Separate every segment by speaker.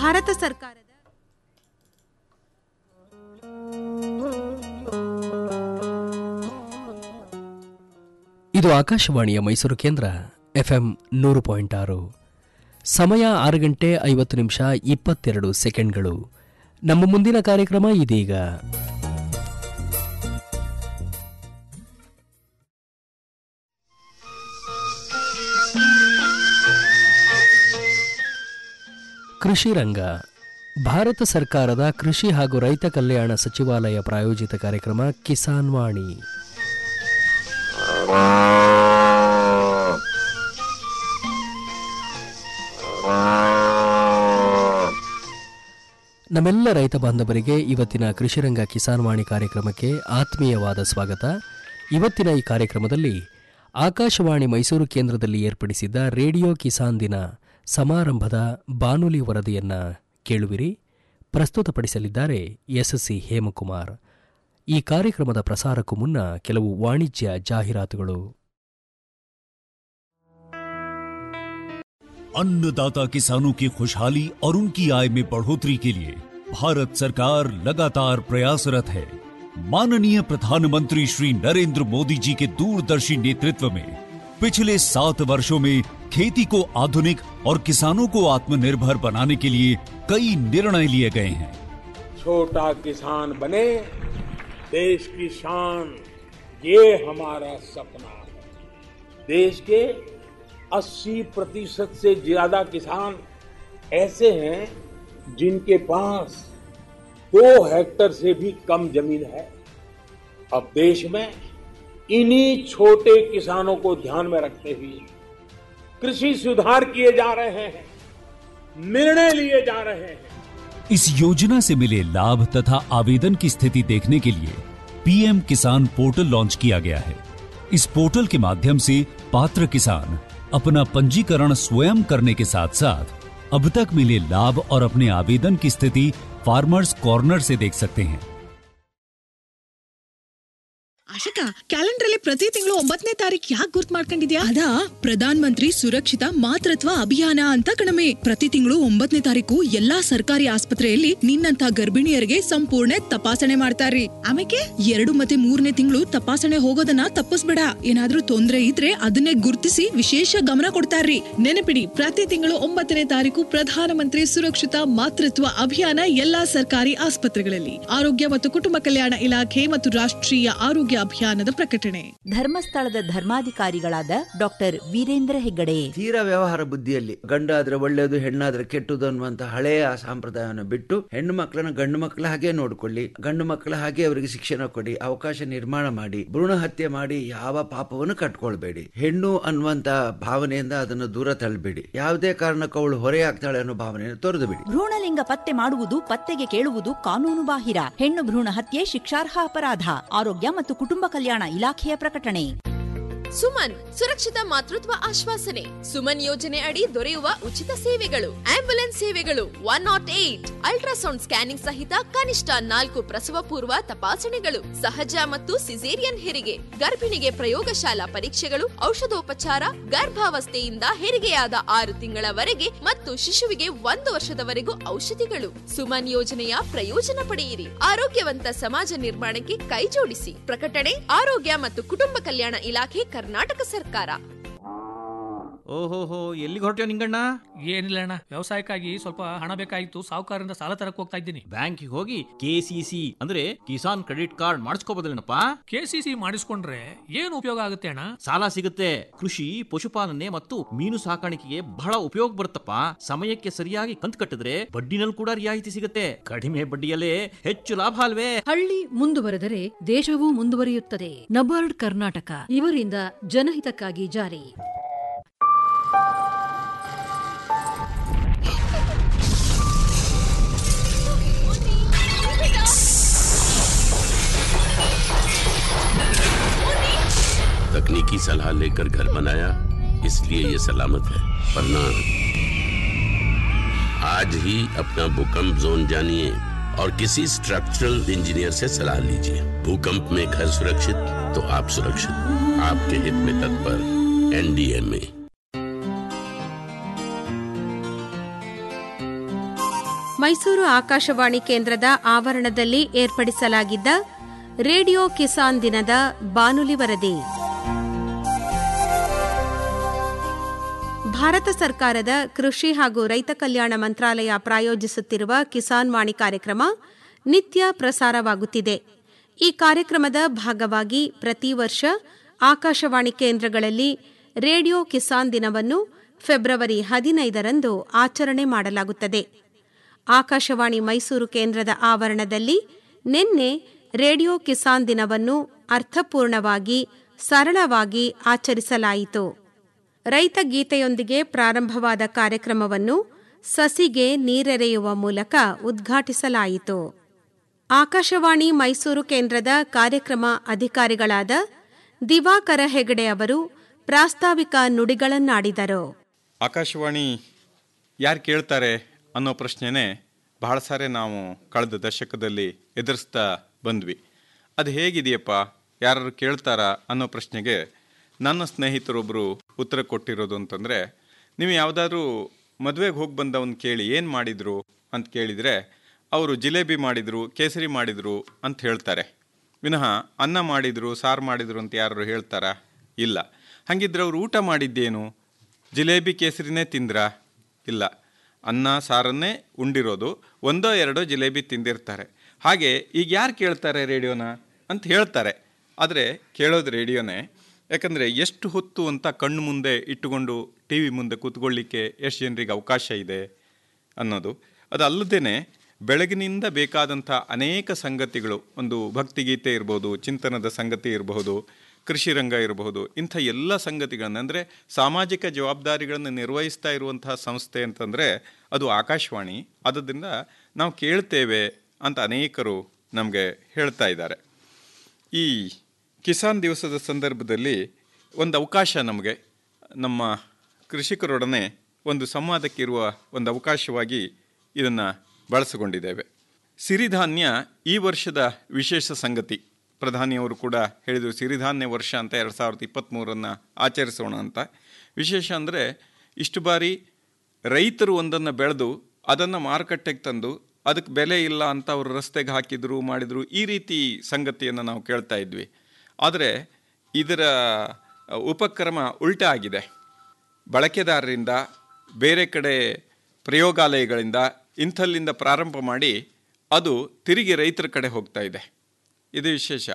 Speaker 1: ಭಾರತ ಸರ್ಕಾರದ
Speaker 2: ಇದು ಆಕಾಶವಾಣಿಯ ಮೈಸೂರು ಕೇಂದ್ರ ಎಫ್ಎಂ ನೂರು ಪಾಯಿಂಟ್ ಆರು ಸಮಯ ಆರು ಗಂಟೆ ಐವತ್ತು ನಿಮಿಷ ಇಪ್ಪತ್ತೆರಡು ಸೆಕೆಂಡ್ಗಳು ನಮ್ಮ ಮುಂದಿನ ಕಾರ್ಯಕ್ರಮ ಇದೀಗ ಕೃಷಿ ರಂಗ ಭಾರತ ಸರ್ಕಾರದ ಕೃಷಿ ಹಾಗೂ ರೈತ ಕಲ್ಯಾಣ ಸಚಿವಾಲಯ ಪ್ರಾಯೋಜಿತ ಕಾರ್ಯಕ್ರಮ ಕಿಸಾನ್ ವಾಣಿ ನಮ್ಮೆಲ್ಲ ರೈತ ಬಾಂಧವರಿಗೆ ಇವತ್ತಿನ ಕೃಷಿರಂಗ ಕಿಸಾನ್ ವಾಣಿ ಕಾರ್ಯಕ್ರಮಕ್ಕೆ ಆತ್ಮೀಯವಾದ ಸ್ವಾಗತ ಇವತ್ತಿನ ಈ ಕಾರ್ಯಕ್ರಮದಲ್ಲಿ ಆಕಾಶವಾಣಿ ಮೈಸೂರು ಕೇಂದ್ರದಲ್ಲಿ ಏರ್ಪಡಿಸಿದ್ದ ರೇಡಿಯೋ ಕಿಸಾನ್ ದಿನ ಸಮಾರಂಭದ ಬಾನುಲಿ ವರದಿಯನ್ನ ಕೇಳುವಿರಿ ಪ್ರಸ್ತುತಪಡಿಸಲಿದ್ದಾರೆ ಎಸ್ಎಸ್ಸಿ ಹೇಮಕುಮಾರ್ ಈ ಕಾರ್ಯಕ್ರಮದ ಪ್ರಸಾರಕ್ಕೂ ಮುನ್ನ ಕೆಲವು ವಾಣಿಜ್ಯ ಜಾಹೀರಾತುಗಳು
Speaker 3: अन्नदाता किसानों की खुशहाली और उनकी आय में बढ़ोतरी के लिए भारत सरकार लगातार प्रयासरत है माननीय प्रधानमंत्री श्री नरेंद्र मोदी जी के दूरदर्शी नेतृत्व में पिछले सात वर्षों में खेती को आधुनिक और किसानों को आत्मनिर्भर बनाने के लिए कई निर्णय लिए गए हैं
Speaker 4: छोटा किसान बने देश की शान ये हमारा सपना है देश के 80 प्रतिशत से ज्यादा किसान ऐसे हैं जिनके पास दो हेक्टर से भी कम जमीन है अब देश में इन्हीं छोटे किसानों को ध्यान में रखते हुए कृषि सुधार किए जा रहे हैं निर्णय लिए जा रहे हैं
Speaker 3: इस योजना से मिले लाभ तथा आवेदन की स्थिति देखने के लिए पीएम किसान पोर्टल लॉन्च किया गया है इस पोर्टल के माध्यम से पात्र किसान अपना पंजीकरण स्वयं करने के साथ साथ अब तक मिले लाभ और अपने आवेदन की स्थिति फार्मर्स कॉर्नर से देख सकते हैं
Speaker 5: ಆಶಿಕಾ ಕ್ಯಾಲೆಂಡರ್ ಅಲ್ಲಿ ಪ್ರತಿ ತಿಂಗಳು ಒಂಬತ್ತನೇ ತಾರೀಕು ಯಾಕೆ ಗುರ್ತ್ ಮಾಡ್ಕೊಂಡಿದ್ಯಾ ಅದಾ ಪ್ರಧಾನ್ ಮಂತ್ರಿ ಸುರಕ್ಷಿತ ಮಾತೃತ್ವ ಅಭಿಯಾನ ಅಂತ ಕಣಮೆ ಪ್ರತಿ ತಿಂಗಳು ಒಂಬತ್ತನೇ ತಾರೀಕು ಎಲ್ಲಾ ಸರ್ಕಾರಿ ಆಸ್ಪತ್ರೆಯಲ್ಲಿ ನಿನ್ನಂತ ಗರ್ಭಿಣಿಯರಿಗೆ ಸಂಪೂರ್ಣ ತಪಾಸಣೆ ಮಾಡ್ತಾರ್ರಿ ಆಮೇಲೆ ಎರಡು ಮತ್ತೆ ಮೂರನೇ ತಿಂಗಳು ತಪಾಸಣೆ ಹೋಗೋದನ್ನ ತಪ್ಪಿಸ್ಬೇಡ ಏನಾದ್ರೂ ತೊಂದ್ರೆ ಇದ್ರೆ ಅದನ್ನೇ ಗುರ್ತಿಸಿ ವಿಶೇಷ ಗಮನ ಕೊಡ್ತಾರ್ರಿ ನೆನಪಿಡಿ ಪ್ರತಿ ತಿಂಗಳು ಒಂಬತ್ತನೇ ತಾರೀಕು ಪ್ರಧಾನಮಂತ್ರಿ ಸುರಕ್ಷಿತ ಮಾತೃತ್ವ ಅಭಿಯಾನ ಎಲ್ಲಾ ಸರ್ಕಾರಿ ಆಸ್ಪತ್ರೆಗಳಲ್ಲಿ ಆರೋಗ್ಯ ಮತ್ತು ಕುಟುಂಬ ಕಲ್ಯಾಣ ಇಲಾಖೆ ಮತ್ತು ರಾಷ್ಟ್ರೀಯ ಆರೋಗ್ಯ ಅಭಿಯಾನದ ಪ್ರಕಟಣೆ
Speaker 6: ಧರ್ಮಸ್ಥಳದ ಧರ್ಮಾಧಿಕಾರಿಗಳಾದ ಡಾಕ್ಟರ್ ವೀರೇಂದ್ರ ಹೆಗ್ಗಡೆ
Speaker 7: ತೀರಾ ವ್ಯವಹಾರ ಬುದ್ಧಿಯಲ್ಲಿ ಗಂಡಾದ್ರೆ ಒಳ್ಳೆಯದು ಹೆಣ್ಣಾದ್ರೆ ಕೆಟ್ಟದು ಅನ್ನುವಂತ ಹಳೆಯ ಸಂಪ್ರದಾಯವನ್ನು ಬಿಟ್ಟು ಹೆಣ್ಣು ಮಕ್ಕಳನ್ನ ಗಂಡು ಮಕ್ಕಳ ಹಾಗೆ ನೋಡ್ಕೊಳ್ಳಿ ಗಂಡು ಮಕ್ಕಳ ಹಾಗೆ ಅವರಿಗೆ ಶಿಕ್ಷಣ ಕೊಡಿ ಅವಕಾಶ ನಿರ್ಮಾಣ ಮಾಡಿ ಭ್ರೂಣ ಹತ್ಯೆ ಮಾಡಿ ಯಾವ ಪಾಪವನ್ನು ಕಟ್ಕೊಳ್ಬೇಡಿ ಹೆಣ್ಣು ಅನ್ನುವಂತ ಭಾವನೆಯಿಂದ ಅದನ್ನು ದೂರ ತಳ್ಳಬೇಡಿ ಯಾವುದೇ ಕಾರಣಕ್ಕೂ ಅವಳು ಹೊರೆಯಾಗ್ತಾಳೆ ಅನ್ನೋ ಭಾವನೆಯನ್ನು ತೊರೆದು ಬಿಡಿ
Speaker 6: ಭ್ರೂಣಲಿಂಗ ಪತ್ತೆ ಮಾಡುವುದು ಪತ್ತೆಗೆ ಕೇಳುವುದು ಕಾನೂನು ಬಾಹಿರ ಹೆಣ್ಣು ಭ್ರೂಣ ಹತ್ಯೆ ಶಿಕ್ಷಾರ್ಹ ಅಪರಾಧ ಆರೋಗ್ಯ ಮತ್ತು ಕುಟುಂಬ ಕಲ್ಯಾಣ ಇಲಾಖೆಯ ಪ್ರಕಟಣೆ
Speaker 8: ಸುಮನ್ ಸುರಕ್ಷಿತ ಮಾತೃತ್ವ ಆಶ್ವಾಸನೆ ಸುಮನ್ ಯೋಜನೆ ಅಡಿ ದೊರೆಯುವ ಉಚಿತ ಸೇವೆಗಳು ಆಂಬ್ಯುಲೆನ್ಸ್ ಸೇವೆಗಳು one nought eight ultrasound scanning ಸಹಿತ ಕನಿಷ್ಠ ನಾಲ್ಕು ಪ್ರಸವ ಪೂರ್ವ ತಪಾಸಣೆಗಳು ಸಹಜ ಮತ್ತು ಸಿಸೇರಿಯನ್ ಹೆರಿಗೆ ಗರ್ಭಿಣಿಗೆ ಪ್ರಯೋಗಶಾಲಾ ಪರೀಕ್ಷೆಗಳು ಔಷಧೋಪಚಾರ ಗರ್ಭಾವಸ್ಥೆಯಿಂದ ಹೆರಿಗೆಯಾದ ಆರು ತಿಂಗಳವರೆಗೆ ಮತ್ತು ಶಿಶುವಿಗೆ ಒಂದು ವರ್ಷದವರೆಗೂ ಔಷಧಿಗಳು ಸುಮನ್ ಯೋಜನೆಯ ಪ್ರಯೋಜನ ಪಡೆಯಿರಿ ಆರೋಗ್ಯವಂತ ಸಮಾಜ ನಿರ್ಮಾಣಕ್ಕೆ ಕೈಜೋಡಿಸಿ ಪ್ರಕಟಣೆ ಆರೋಗ್ಯ ಮತ್ತು ಕುಟುಂಬ ಕಲ್ಯಾಣ ಇಲಾಖೆ ಕರ್ನಾಟಕ ಸರ್ಕಾರ
Speaker 9: ಓಹೋಹೋ ಎಲ್ಲಿಗೆ ಹೊರಟ್ಯೋ ನಿಂಗಣ್ಣ
Speaker 10: ಏನಿಲ್ಲ ಅಣ್ಣ ವ್ಯವಸಾಯಕ್ಕಾಗಿ ಸ್ವಲ್ಪ ಹಣ ಬೇಕಾಗಿತ್ತು ಸಾಹುಕಾರರಿಂದ ಸಾಲ ತರಕ್ ಹೋಗ್ತಾ ಇದ್ದೀನಿ
Speaker 9: ಬ್ಯಾಂಕಿಗೆ ಹೋಗಿ ಕೆ ಸಿ ಸಿ ಅಂದ್ರೆ ಕಿಸಾನ್ ಕ್ರೆಡಿಟ್ ಕಾರ್ಡ್ ಮಾಡಿಸ್ಕೋಬೋದಲ್ಲೇನಪ್ಪ
Speaker 10: ಕೆ ಸಿ ಸಿ ಮಾಡಿಸ್ಕೊಂಡ್ರೆ ಏನು ಉಪಯೋಗ ಆಗುತ್ತೆ ಅಣ್ಣ
Speaker 9: ಸಾಲ ಸಿಗುತ್ತೆ ಕೃಷಿ ಪಶುಪಾಲನೆ ಮತ್ತು ಮೀನು ಸಾಕಾಣಿಕೆಗೆ ಬಹಳ ಉಪಯೋಗ ಬರುತ್ತಪ್ಪ ಸಮಯಕ್ಕೆ ಸರಿಯಾಗಿ ಕಂತು ಕಟ್ಟಿದ್ರೆ ಬಡ್ಡಿನಲ್ಲಿ ಕೂಡ ರಿಯಾಯಿತಿ ಸಿಗುತ್ತೆ ಕಡಿಮೆ ಬಡ್ಡಿಯಲ್ಲೇ ಹೆಚ್ಚು ಲಾಭ ಅಲ್ವೇ
Speaker 11: ಹಳ್ಳಿ ಮುಂದುವರೆದರೆ ದೇಶವೂ ಮುಂದುವರಿಯುತ್ತದೆ ನಬಾರ್ಡ್ ಕರ್ನಾಟಕ ಇವರಿಂದ ಜನಹಿತಕ್ಕಾಗಿ ಜಾರಿ
Speaker 12: तकनीकी सलाह लेकर घर बनाया इसलिए ये सलामत है वरना आज ही अपना भूकंप जोन जानिए और किसी स्ट्रक्चरल इंजीनियर से सलाह लीजिए भूकंप में घर सुरक्षित तो आप सुरक्षित आपके हित में तत्पर एनडीएमए
Speaker 1: ಮೈಸೂರು ಆಕಾಶವಾಣಿ ಕೇಂದ್ರದ ಆವರಣದಲ್ಲಿ ಏರ್ಪಡಿಸಲಾಗಿದ್ದ ರೇಡಿಯೋ ಕಿಸಾನ್ ದಿನದ ಬಾನುಲಿ ವರದಿ ಭಾರತ ಸರ್ಕಾರದ ಕೃಷಿ ಹಾಗೂ ರೈತ ಕಲ್ಯಾಣ ಮಂತ್ರಾಲಯ ಪ್ರಾಯೋಜಿಸುತ್ತಿರುವ ಕಿಸಾನ್ ವಾಣಿ ಕಾರ್ಯಕ್ರಮ ನಿತ್ಯ ಪ್ರಸಾರವಾಗುತ್ತಿದೆ ಈ ಕಾರ್ಯಕ್ರಮದ ಭಾಗವಾಗಿ ಪ್ರತಿ ವರ್ಷ ಆಕಾಶವಾಣಿ ಕೇಂದ್ರಗಳಲ್ಲಿ ರೇಡಿಯೋ ಕಿಸಾನ್ ದಿನವನ್ನು ಫೆಬ್ರವರಿ ಹದಿನೈದರಂದು ಆಚರಣೆ ಮಾಡಲಾಗುತ್ತದೆ ಆಕಾಶವಾಣಿ ಮೈಸೂರು ಕೇಂದ್ರದ ಆವರಣದಲ್ಲಿ ನಿನ್ನೆ ರೇಡಿಯೋ ಕಿಸಾನ್ ದಿನವನ್ನು ಅರ್ಥಪೂರ್ಣವಾಗಿ ಸರಳವಾಗಿ ಆಚರಿಸಲಾಯಿತು ರೈತ ಗೀತೆಯೊಂದಿಗೆ ಪ್ರಾರಂಭವಾದ ಕಾರ್ಯಕ್ರಮವನ್ನು ಸಸಿಗೆ ನೀರೆರೆಯುವ ಮೂಲಕ ಉದ್ಘಾಟಿಸಲಾಯಿತು ಆಕಾಶವಾಣಿ ಮೈಸೂರು ಕೇಂದ್ರದ ಕಾರ್ಯಕ್ರಮ ಅಧಿಕಾರಿಗಳಾದ ದಿವಾಕರ ಹೆಗಡೆ ಅವರು ಪ್ರಾಸ್ತಾವಿಕ ನುಡಿಗಳನ್ನಾಡಿದರು
Speaker 13: ಆಕಾಶವಾಣಿ ಯಾರು ಕೇಳ್ತಾರೆ ಅನ್ನೋ ಪ್ರಶ್ನೆನೇ ಬಹಳ ಸಾರಿ ನಾವು ಕಳೆದ ದಶಕದಲ್ಲಿ ಎದುರಿಸ್ತಾ ಬಂದ್ವಿ ಅದು ಹೇಗಿದೆಯಪ್ಪ ಯಾರು ಕೇಳ್ತಾರಾ ಅನ್ನೋ ಪ್ರಶ್ನೆಗೆ ನನ್ನ ಸ್ನೇಹಿತರೊಬ್ಬರು ಉತ್ತರ ಕೊಟ್ಟಿರೋದು ಅಂತಂದರೆ ನೀವು ಯಾವುದಾದ್ರೂ ಮದುವೆಗೆ ಹೋಗಿ ಬಂದವನು ಕೇಳಿ ಏನು ಮಾಡಿದರು ಅಂತ ಕೇಳಿದರೆ ಅವರು ಜಿಲೇಬಿ ಮಾಡಿದರು ಕೇಸರಿ ಮಾಡಿದರು ಅಂತ ಹೇಳ್ತಾರೆ ವಿನಃ ಅನ್ನ ಮಾಡಿದರು ಸಾರು ಮಾಡಿದರು ಅಂತ ಯಾರು ಹೇಳ್ತಾರಾ ಇಲ್ಲ ಹಾಗಿದ್ರೆ ಅವರು ಊಟ ಮಾಡಿದ್ದೇನು ಜಿಲೇಬಿ ಕೇಸರಿನೇ ತಿಂದ್ರಾ ಇಲ್ಲ ಅನ್ನ ಸಾರನ್ನೇ ಉಂಡಿರೋದು ಒಂದೋ ಎರಡೋ ಜಿಲೇಬಿ ತಿಂದಿರ್ತಾರೆ ಹಾಗೆ ಈಗ ಯಾರು ಕೇಳ್ತಾರೆ ರೇಡಿಯೋನ ಅಂತ ಹೇಳ್ತಾರೆ ಆದರೆ ಕೇಳೋದು ರೇಡಿಯೋನೇ ಯಾಕಂದರೆ ಎಷ್ಟು ಹೊತ್ತು ಅಂತ ಕಣ್ಣು ಮುಂದೆ ಇಟ್ಟುಕೊಂಡು ಟಿ ವಿ ಮುಂದೆ ಕೂತ್ಕೊಳ್ಳಿಕ್ಕೆ ಎಷ್ಟು ಜನರಿಗೆ ಅವಕಾಶ ಇದೆ ಅನ್ನೋದು ಅದು ಅಲ್ಲದೇ ಬೆಳಗಿನಿಂದ ಬೇಕಾದಂಥ ಅನೇಕ ಸಂಗತಿಗಳು ಒಂದು ಭಕ್ತಿಗೀತೆ ಇರ್ಬೋದು ಚಿಂತನದ ಸಂಗತಿ ಇರಬಹುದು ಕೃಷಿ ರಂಗ ಇರಬಹುದು ಇಂಥ ಎಲ್ಲ ಸಂಗತಿಗಳನ್ನು ಅಂದರೆ ಸಾಮಾಜಿಕ ಜವಾಬ್ದಾರಿಗಳನ್ನು ನಿರ್ವಹಿಸ್ತಾ ಇರುವಂತಹ ಸಂಸ್ಥೆ ಅಂತಂದರೆ ಅದು ಆಕಾಶವಾಣಿ ಆದ್ದರಿಂದ ನಾವು ಕೇಳ್ತೇವೆ ಅಂತ ಅನೇಕರು ನಮಗೆ ಹೇಳ್ತಾ ಇದ್ದಾರೆ ಈ ಕಿಸಾನ್ ದಿವಸದ ಸಂದರ್ಭದಲ್ಲಿ ಒಂದು ಅವಕಾಶ ನಮಗೆ ನಮ್ಮ ಕೃಷಿಕರೊಡನೆ ಒಂದು ಸಂವಾದಕ್ಕಿರುವ ಒಂದು ಅವಕಾಶವಾಗಿ ಇದನ್ನು ಬಳಸಿಕೊಂಡಿದ್ದೇವೆ ಸಿರಿಧಾನ್ಯ ಈ ವರ್ಷದ ವಿಶೇಷ ಸಂಗತಿ ಪ್ರಧಾನಿಯವರು ಕೂಡ ಹೇಳಿದರು ಸಿರಿಧಾನ್ಯ ವರ್ಷ ಅಂತ ಎರಡು ಸಾವಿರದ ಇಪ್ಪತ್ತ್ಮೂರನ್ನು ಆಚರಿಸೋಣ ಅಂತ ವಿಶೇಷ ಅಂದರೆ ಇಷ್ಟು ಬಾರಿ ರೈತರು ಒಂದನ್ನು ಬೆಳೆದು ಅದನ್ನು ಮಾರುಕಟ್ಟೆಗೆ ತಂದು ಅದಕ್ಕೆ ಬೆಲೆ ಇಲ್ಲ ಅಂತ ಅವರು ರಸ್ತೆಗೆ ಹಾಕಿದ್ರು ಮಾಡಿದರು ಈ ರೀತಿ ಸಂಗತಿಯನ್ನು ನಾವು ಕೇಳ್ತಾ ಇದ್ವಿ ಆದರೆ ಇದರ ಉಪಕ್ರಮ ಉಲ್ಟಾ ಆಗಿದೆ ಬಳಕೆದಾರರಿಂದ ಬೇರೆ ಕಡೆ ಪ್ರಯೋಗಾಲಯಗಳಿಂದ ಇಂಥಲ್ಲಿಂದ ಪ್ರಾರಂಭ ಮಾಡಿ ಅದು ತಿರುಗಿ ರೈತರ ಕಡೆ ಹೋಗ್ತಾ ಇದೆ ಇದು ವಿಶೇಷ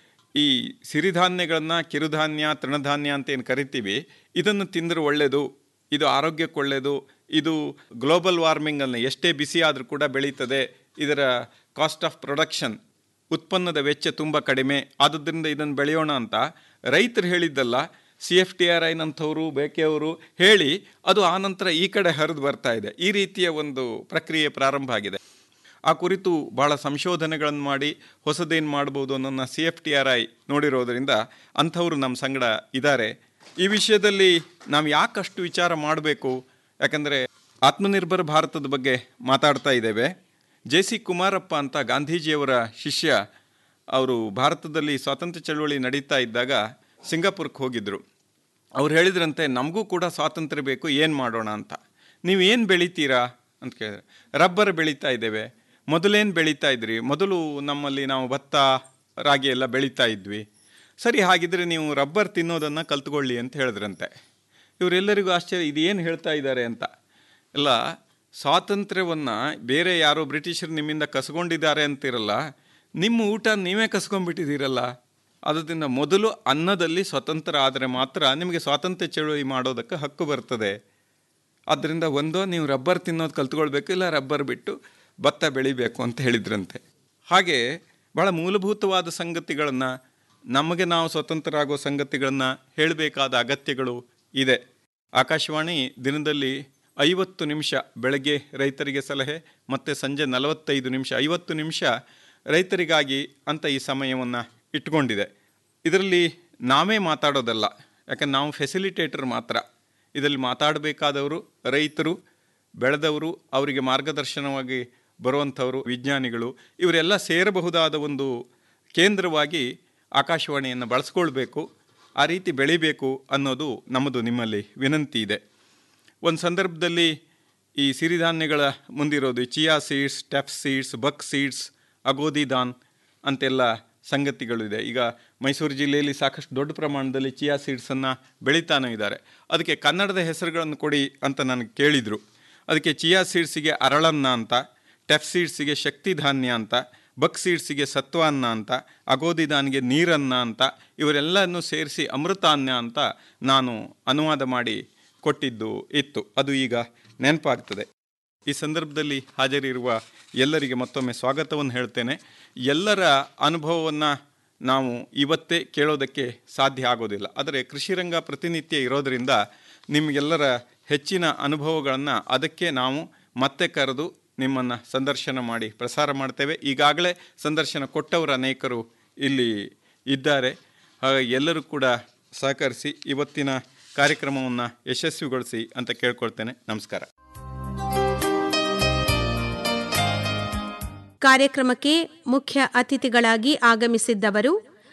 Speaker 13: ಈ ಸಿರಿಧಾನ್ಯಗಳನ್ನು ಕಿರುಧಾನ್ಯ ತೃಣಧಾನ್ಯ ಅಂತ ಏನು ಕರಿತೀವಿ ಇದನ್ನು ತಿಂದರೆ ಒಳ್ಳೆಯದು ಇದು ಆರೋಗ್ಯಕ್ಕೆ ಒಳ್ಳೆಯದು ಇದು ಗ್ಲೋಬಲ್ ವಾರ್ಮಿಂಗನ್ನು ಎಷ್ಟೇ ಬಿಸಿ ಆದರೂ ಕೂಡ ಬೆಳೀತದೆ ಇದರ ಕಾಸ್ಟ್ ಆಫ್ ಪ್ರೊಡಕ್ಷನ್ ಉತ್ಪನ್ನದ ವೆಚ್ಚ ತುಂಬ ಕಡಿಮೆ ಆದುದರಿಂದ ಇದನ್ನು ಬೆಳೆಯೋಣ ಅಂತ ರೈತರು ಹೇಳಿದ್ದಲ್ಲ ಸಿ ಎಫ್ ಟಿ ಆರ್ ಐನಂಥವರು ಬೇಕೆಯವರು ಹೇಳಿ ಅದು ಆನಂತರ ಈ ಕಡೆ ಹರಿದು ಬರ್ತಾ ಇದೆ ಈ ರೀತಿಯ ಒಂದು ಪ್ರಕ್ರಿಯೆ ಪ್ರಾರಂಭ ಆಗಿದೆ ಆ ಕುರಿತು ಭಾಳ ಸಂಶೋಧನೆಗಳನ್ನು ಮಾಡಿ ಹೊಸದೇನು ಮಾಡ್ಬೋದು ಅನ್ನೋನ್ನ C F T R I ನೋಡಿರೋದರಿಂದ ಅಂಥವರು ನಮ್ಮ ಸಂಗಡ ಇದ್ದಾರೆ ಈ ವಿಷಯದಲ್ಲಿ ನಾವು ಯಾಕಷ್ಟು ವಿಚಾರ ಮಾಡಬೇಕು ಯಾಕಂದರೆ ಆತ್ಮನಿರ್ಭರ ಭಾರತದ ಬಗ್ಗೆ ಮಾತಾಡ್ತಾ ಇದ್ದೇವೆ ಜೆ ಸಿ ಕುಮಾರಪ್ಪ ಅಂತ ಗಾಂಧೀಜಿಯವರ ಶಿಷ್ಯ ಅವರು ಭಾರತದಲ್ಲಿ ಸ್ವಾತಂತ್ರ್ಯ ಚಳವಳಿ ನಡೀತಾ ಇದ್ದಾಗ ಸಿಂಗಾಪುರಕ್ಕೆ ಹೋಗಿದ್ದರು ಅವ್ರು ಹೇಳಿದ್ರಂತೆ ನಮಗೂ ಕೂಡ ಸ್ವಾತಂತ್ರ್ಯ ಬೇಕು ಏನು ಮಾಡೋಣ ಅಂತ ನೀವು ಏನು ಬೆಳಿತೀರಾ ಅಂತ ಕೇಳಿದ್ರೆ ರಬ್ಬರ್ ಬೆಳೀತಾ ಇದ್ದೇವೆ ಮೊದಲೇನು ಬೆಳೀತಾ ಇದ್ರಿ ಮೊದಲು ನಮ್ಮಲ್ಲಿ ನಾವು ಭತ್ತ ರಾಗಿ ಎಲ್ಲ ಬೆಳೀತಾ ಇದ್ವಿ ಸರಿ ಹಾಗಿದ್ರೆ ನೀವು ರಬ್ಬರ್ ತಿನ್ನೋದನ್ನು ಕಲ್ತ್ಕೊಳ್ಳಿ ಅಂತ ಹೇಳಿದ್ರಂತೆ ಇವರೆಲ್ಲರಿಗೂ ಆಶ್ಚರ್ಯ ಇದು ಏನು ಹೇಳ್ತಾ ಇದ್ದಾರೆ ಅಂತ ಎಲ್ಲ ಸ್ವಾತಂತ್ರ್ಯವನ್ನು ಬೇರೆ ಯಾರೋ ಬ್ರಿಟಿಷರು ನಿಮ್ಮಿಂದ ಕಸ್ಕೊಂಡಿದ್ದಾರೆ ಅಂತಿರಲ್ಲ ನಿಮ್ಮ ಊಟ ನೀವೇ ಕಸ್ಕೊಂಡ್ಬಿಟ್ಟಿದ್ದೀರಲ್ಲ ಅದರಿಂದ ಮೊದಲು ಅನ್ನದಲ್ಲಿ ಸ್ವತಂತ್ರ ಆದರೆ ಮಾತ್ರ ನಿಮಗೆ ಸ್ವಾತಂತ್ರ್ಯ ಚಳುವಳಿ ಮಾಡೋದಕ್ಕೆ ಹಕ್ಕು ಬರ್ತದೆ ಆದ್ದರಿಂದ ಒಂದೋ ನೀವು ರಬ್ಬರ್ ತಿನ್ನೋದು ಕಲ್ತ್ಕೊಳ್ಬೇಕು ಇಲ್ಲ ರಬ್ಬರ್ ಬಿಟ್ಟು ಭತ್ತ ಬೆಳಿಬೇಕು ಅಂತ ಹೇಳಿದ್ರಂತೆ ಹಾಗೆ ಭಾಳ ಮೂಲಭೂತವಾದ ಸಂಗತಿಗಳನ್ನು ನಮಗೆ ನಾವು ಸ್ವತಂತ್ರ ಆಗೋ ಸಂಗತಿಗಳನ್ನು ಹೇಳಬೇಕಾದ ಅಗತ್ಯಗಳು ಇದೆ ಆಕಾಶವಾಣಿ ದಿನದಲ್ಲಿ ಐವತ್ತು ನಿಮಿಷ ಬೆಳಗ್ಗೆ ರೈತರಿಗೆ ಸಲಹೆ ಮತ್ತು ಸಂಜೆ ನಲವತ್ತೈದು ನಿಮಿಷ ಐವತ್ತು ನಿಮಿಷ ರೈತರಿಗಾಗಿ ಅಂತ ಈ ಸಮಯವನ್ನು ಇಟ್ಕೊಂಡಿದೆ ಇದರಲ್ಲಿ ನಾವೇ ಮಾತಾಡೋದಲ್ಲ ಯಾಕಂದ್ರೆ ನಾವು ಫೆಸಿಲಿಟೇಟರ್ ಮಾತ್ರ ಇದರಲ್ಲಿ ಮಾತಾಡಬೇಕಾದವರು ರೈತರು ಬೆಳೆದವರು ಅವರಿಗೆ ಮಾರ್ಗದರ್ಶನವಾಗಿ ಬರುವಂಥವರು ವಿಜ್ಞಾನಿಗಳು ಇವರೆಲ್ಲ ಸೇರಬಹುದಾದ ಒಂದು ಕೇಂದ್ರವಾಗಿ ಆಕಾಶವಾಣಿಯನ್ನು ಬಳಸ್ಕೊಳ್ಬೇಕು ಆ ರೀತಿ ಬೆಳಿಬೇಕು ಅನ್ನೋದು ನಮ್ಮದು ನಿಮ್ಮಲ್ಲಿ ವಿನಂತಿ ಇದೆ ಒಂದು ಸಂದರ್ಭದಲ್ಲಿ ಈ ಸಿರಿಧಾನ್ಯಗಳ ಮುಂದಿರೋದು chia seeds teff seeds buck seeds ಅಗೋದಿದಾನ್ ಅಂತೆಲ್ಲ ಸಂಗತಿಗಳಿದೆ ಈಗ ಮೈಸೂರು ಜಿಲ್ಲೆಯಲ್ಲಿ ಸಾಕಷ್ಟು ದೊಡ್ಡ ಪ್ರಮಾಣದಲ್ಲಿ ಚಿಯಾ ಸೀಡ್ಸನ್ನು ಬೆಳೀತಾನೂ ಇದ್ದಾರೆ ಅದಕ್ಕೆ ಕನ್ನಡದ ಹೆಸರುಗಳನ್ನು ಕೊಡಿ ಅಂತ ನನಗೆ ಕೇಳಿದರು ಅದಕ್ಕೆ ಚಿಯಾ ಸೀಡ್ಸಿಗೆ ಅರಳನ್ನ ಅಂತ ಟೆಫ್ ಸೀಡ್ಸಿಗೆ ಶಕ್ತಿಧಾನ್ಯ ಅಂತ ಬಕ್ ಸೀಡ್ಸಿಗೆ ಸತ್ವಾನ್ನ ಅಂತ ಅಗೋದಿದಾನ್ಗೆ ನೀರನ್ನ ಅಂತ ಇವರೆಲ್ಲವನ್ನು ಸೇರಿಸಿ ಅಮೃತಾನ್ಯ ಅಂತ ನಾನು ಅನುವಾದ ಮಾಡಿ ಕೊಟ್ಟಿದ್ದು ಇತ್ತು ಅದು ಈಗ ನೆನಪಾಗ್ತದೆ ಈ ಸಂದರ್ಭದಲ್ಲಿ ಹಾಜರಿರುವ ಎಲ್ಲರಿಗೆ ಮತ್ತೊಮ್ಮೆ ಸ್ವಾಗತವನ್ನು ಹೇಳ್ತೇನೆ ಎಲ್ಲರ ಅನುಭವವನ್ನು ನಾವು ಇವತ್ತೇ ಕೇಳೋದಕ್ಕೆ ಸಾಧ್ಯ ಆಗೋದಿಲ್ಲ ಆದರೆ ಕೃಷಿರಂಗ ಪ್ರತಿನಿತ್ಯ ಇರೋದರಿಂದ ನಿಮಗೆಲ್ಲರ ಹೆಚ್ಚಿನ ಅನುಭವಗಳನ್ನು ಅದಕ್ಕೆ ನಾವು ಮತ್ತೆ ಕರೆದು ನಿಮ್ಮನ್ನು ಸಂದರ್ಶನ ಮಾಡಿ ಪ್ರಸಾರ ಮಾಡ್ತೇವೆ ಈಗಾಗಲೇ ಸಂದರ್ಶನ ಕೊಟ್ಟವರು ಅನೇಕರು ಇಲ್ಲಿ ಇದ್ದಾರೆ ಹಾಗಾಗಿ ಎಲ್ಲರೂ ಕೂಡ ಸಹಕರಿಸಿ ಇವತ್ತಿನ ಕಾರ್ಯಕ್ರಮವನ್ನು ಯಶಸ್ವಿಗೊಳಿಸಿ ಅಂತ ಕೇಳ್ಕೊಳ್ತೇನೆ ನಮಸ್ಕಾರ
Speaker 1: ಕಾರ್ಯಕ್ರಮಕ್ಕೆ ಮುಖ್ಯ ಅತಿಥಿಗಳಾಗಿ ಆಗಮಿಸಿದ್ದವರು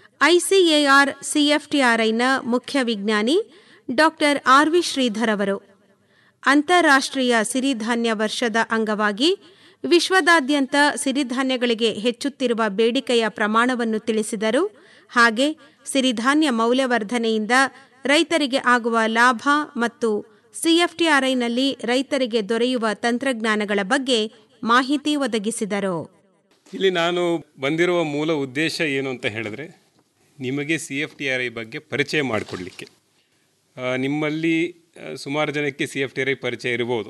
Speaker 1: ಐಸಿಎಆರ್ ಸಿಎಫ್ಟಿಆರ್ಐನ ಮುಖ್ಯ ವಿಜ್ಞಾನಿ ಡಾಕ್ಟರ್ ಆರ್ ವಿ ಶ್ರೀಧರ್ ಅವರು ಅಂತಾರಾಷ್ಟ್ರೀಯ ಸಿರಿಧಾನ್ಯ ವರ್ಷದ ಅಂಗವಾಗಿ ವಿಶ್ವದಾದ್ಯಂತ ಸಿರಿಧಾನ್ಯಗಳಿಗೆ ಹೆಚ್ಚುತ್ತಿರುವ ಬೇಡಿಕೆಯ ಪ್ರಮಾಣವನ್ನು ತಿಳಿಸಿದರು ಹಾಗೆ ಸಿರಿಧಾನ್ಯ ಮೌಲ್ಯವರ್ಧನೆಯಿಂದ ರೈತರಿಗೆ ಆಗುವ ಲಾಭ ಮತ್ತು ಸಿಎಫ್ಟಿಆರ್ಐನಲ್ಲಿ ರೈತರಿಗೆ ದೊರೆಯುವ ತಂತ್ರಜ್ಞಾನಗಳ ಬಗ್ಗೆ ಮಾಹಿತಿ ಒದಗಿಸಿದರು
Speaker 14: ಇಲ್ಲಿ ನಾನು ಬಂದಿರುವ ಮೂಲ ಉದ್ದೇಶ ಏನು ಅಂತ ಹೇಳಿದ್ರೆ ನಿಮಗೆ C F T R I ಬಗ್ಗೆ ಪರಿಚಯ ಮಾಡಿಕೊಡ್ಲಿಕ್ಕೆ ಆ, ನಿಮ್ಮಲ್ಲಿ ಆ, ಸುಮಾರು ಜನಕ್ಕೆ C F T R I ಪರಿಚಯ ಇರ್ಬೋದು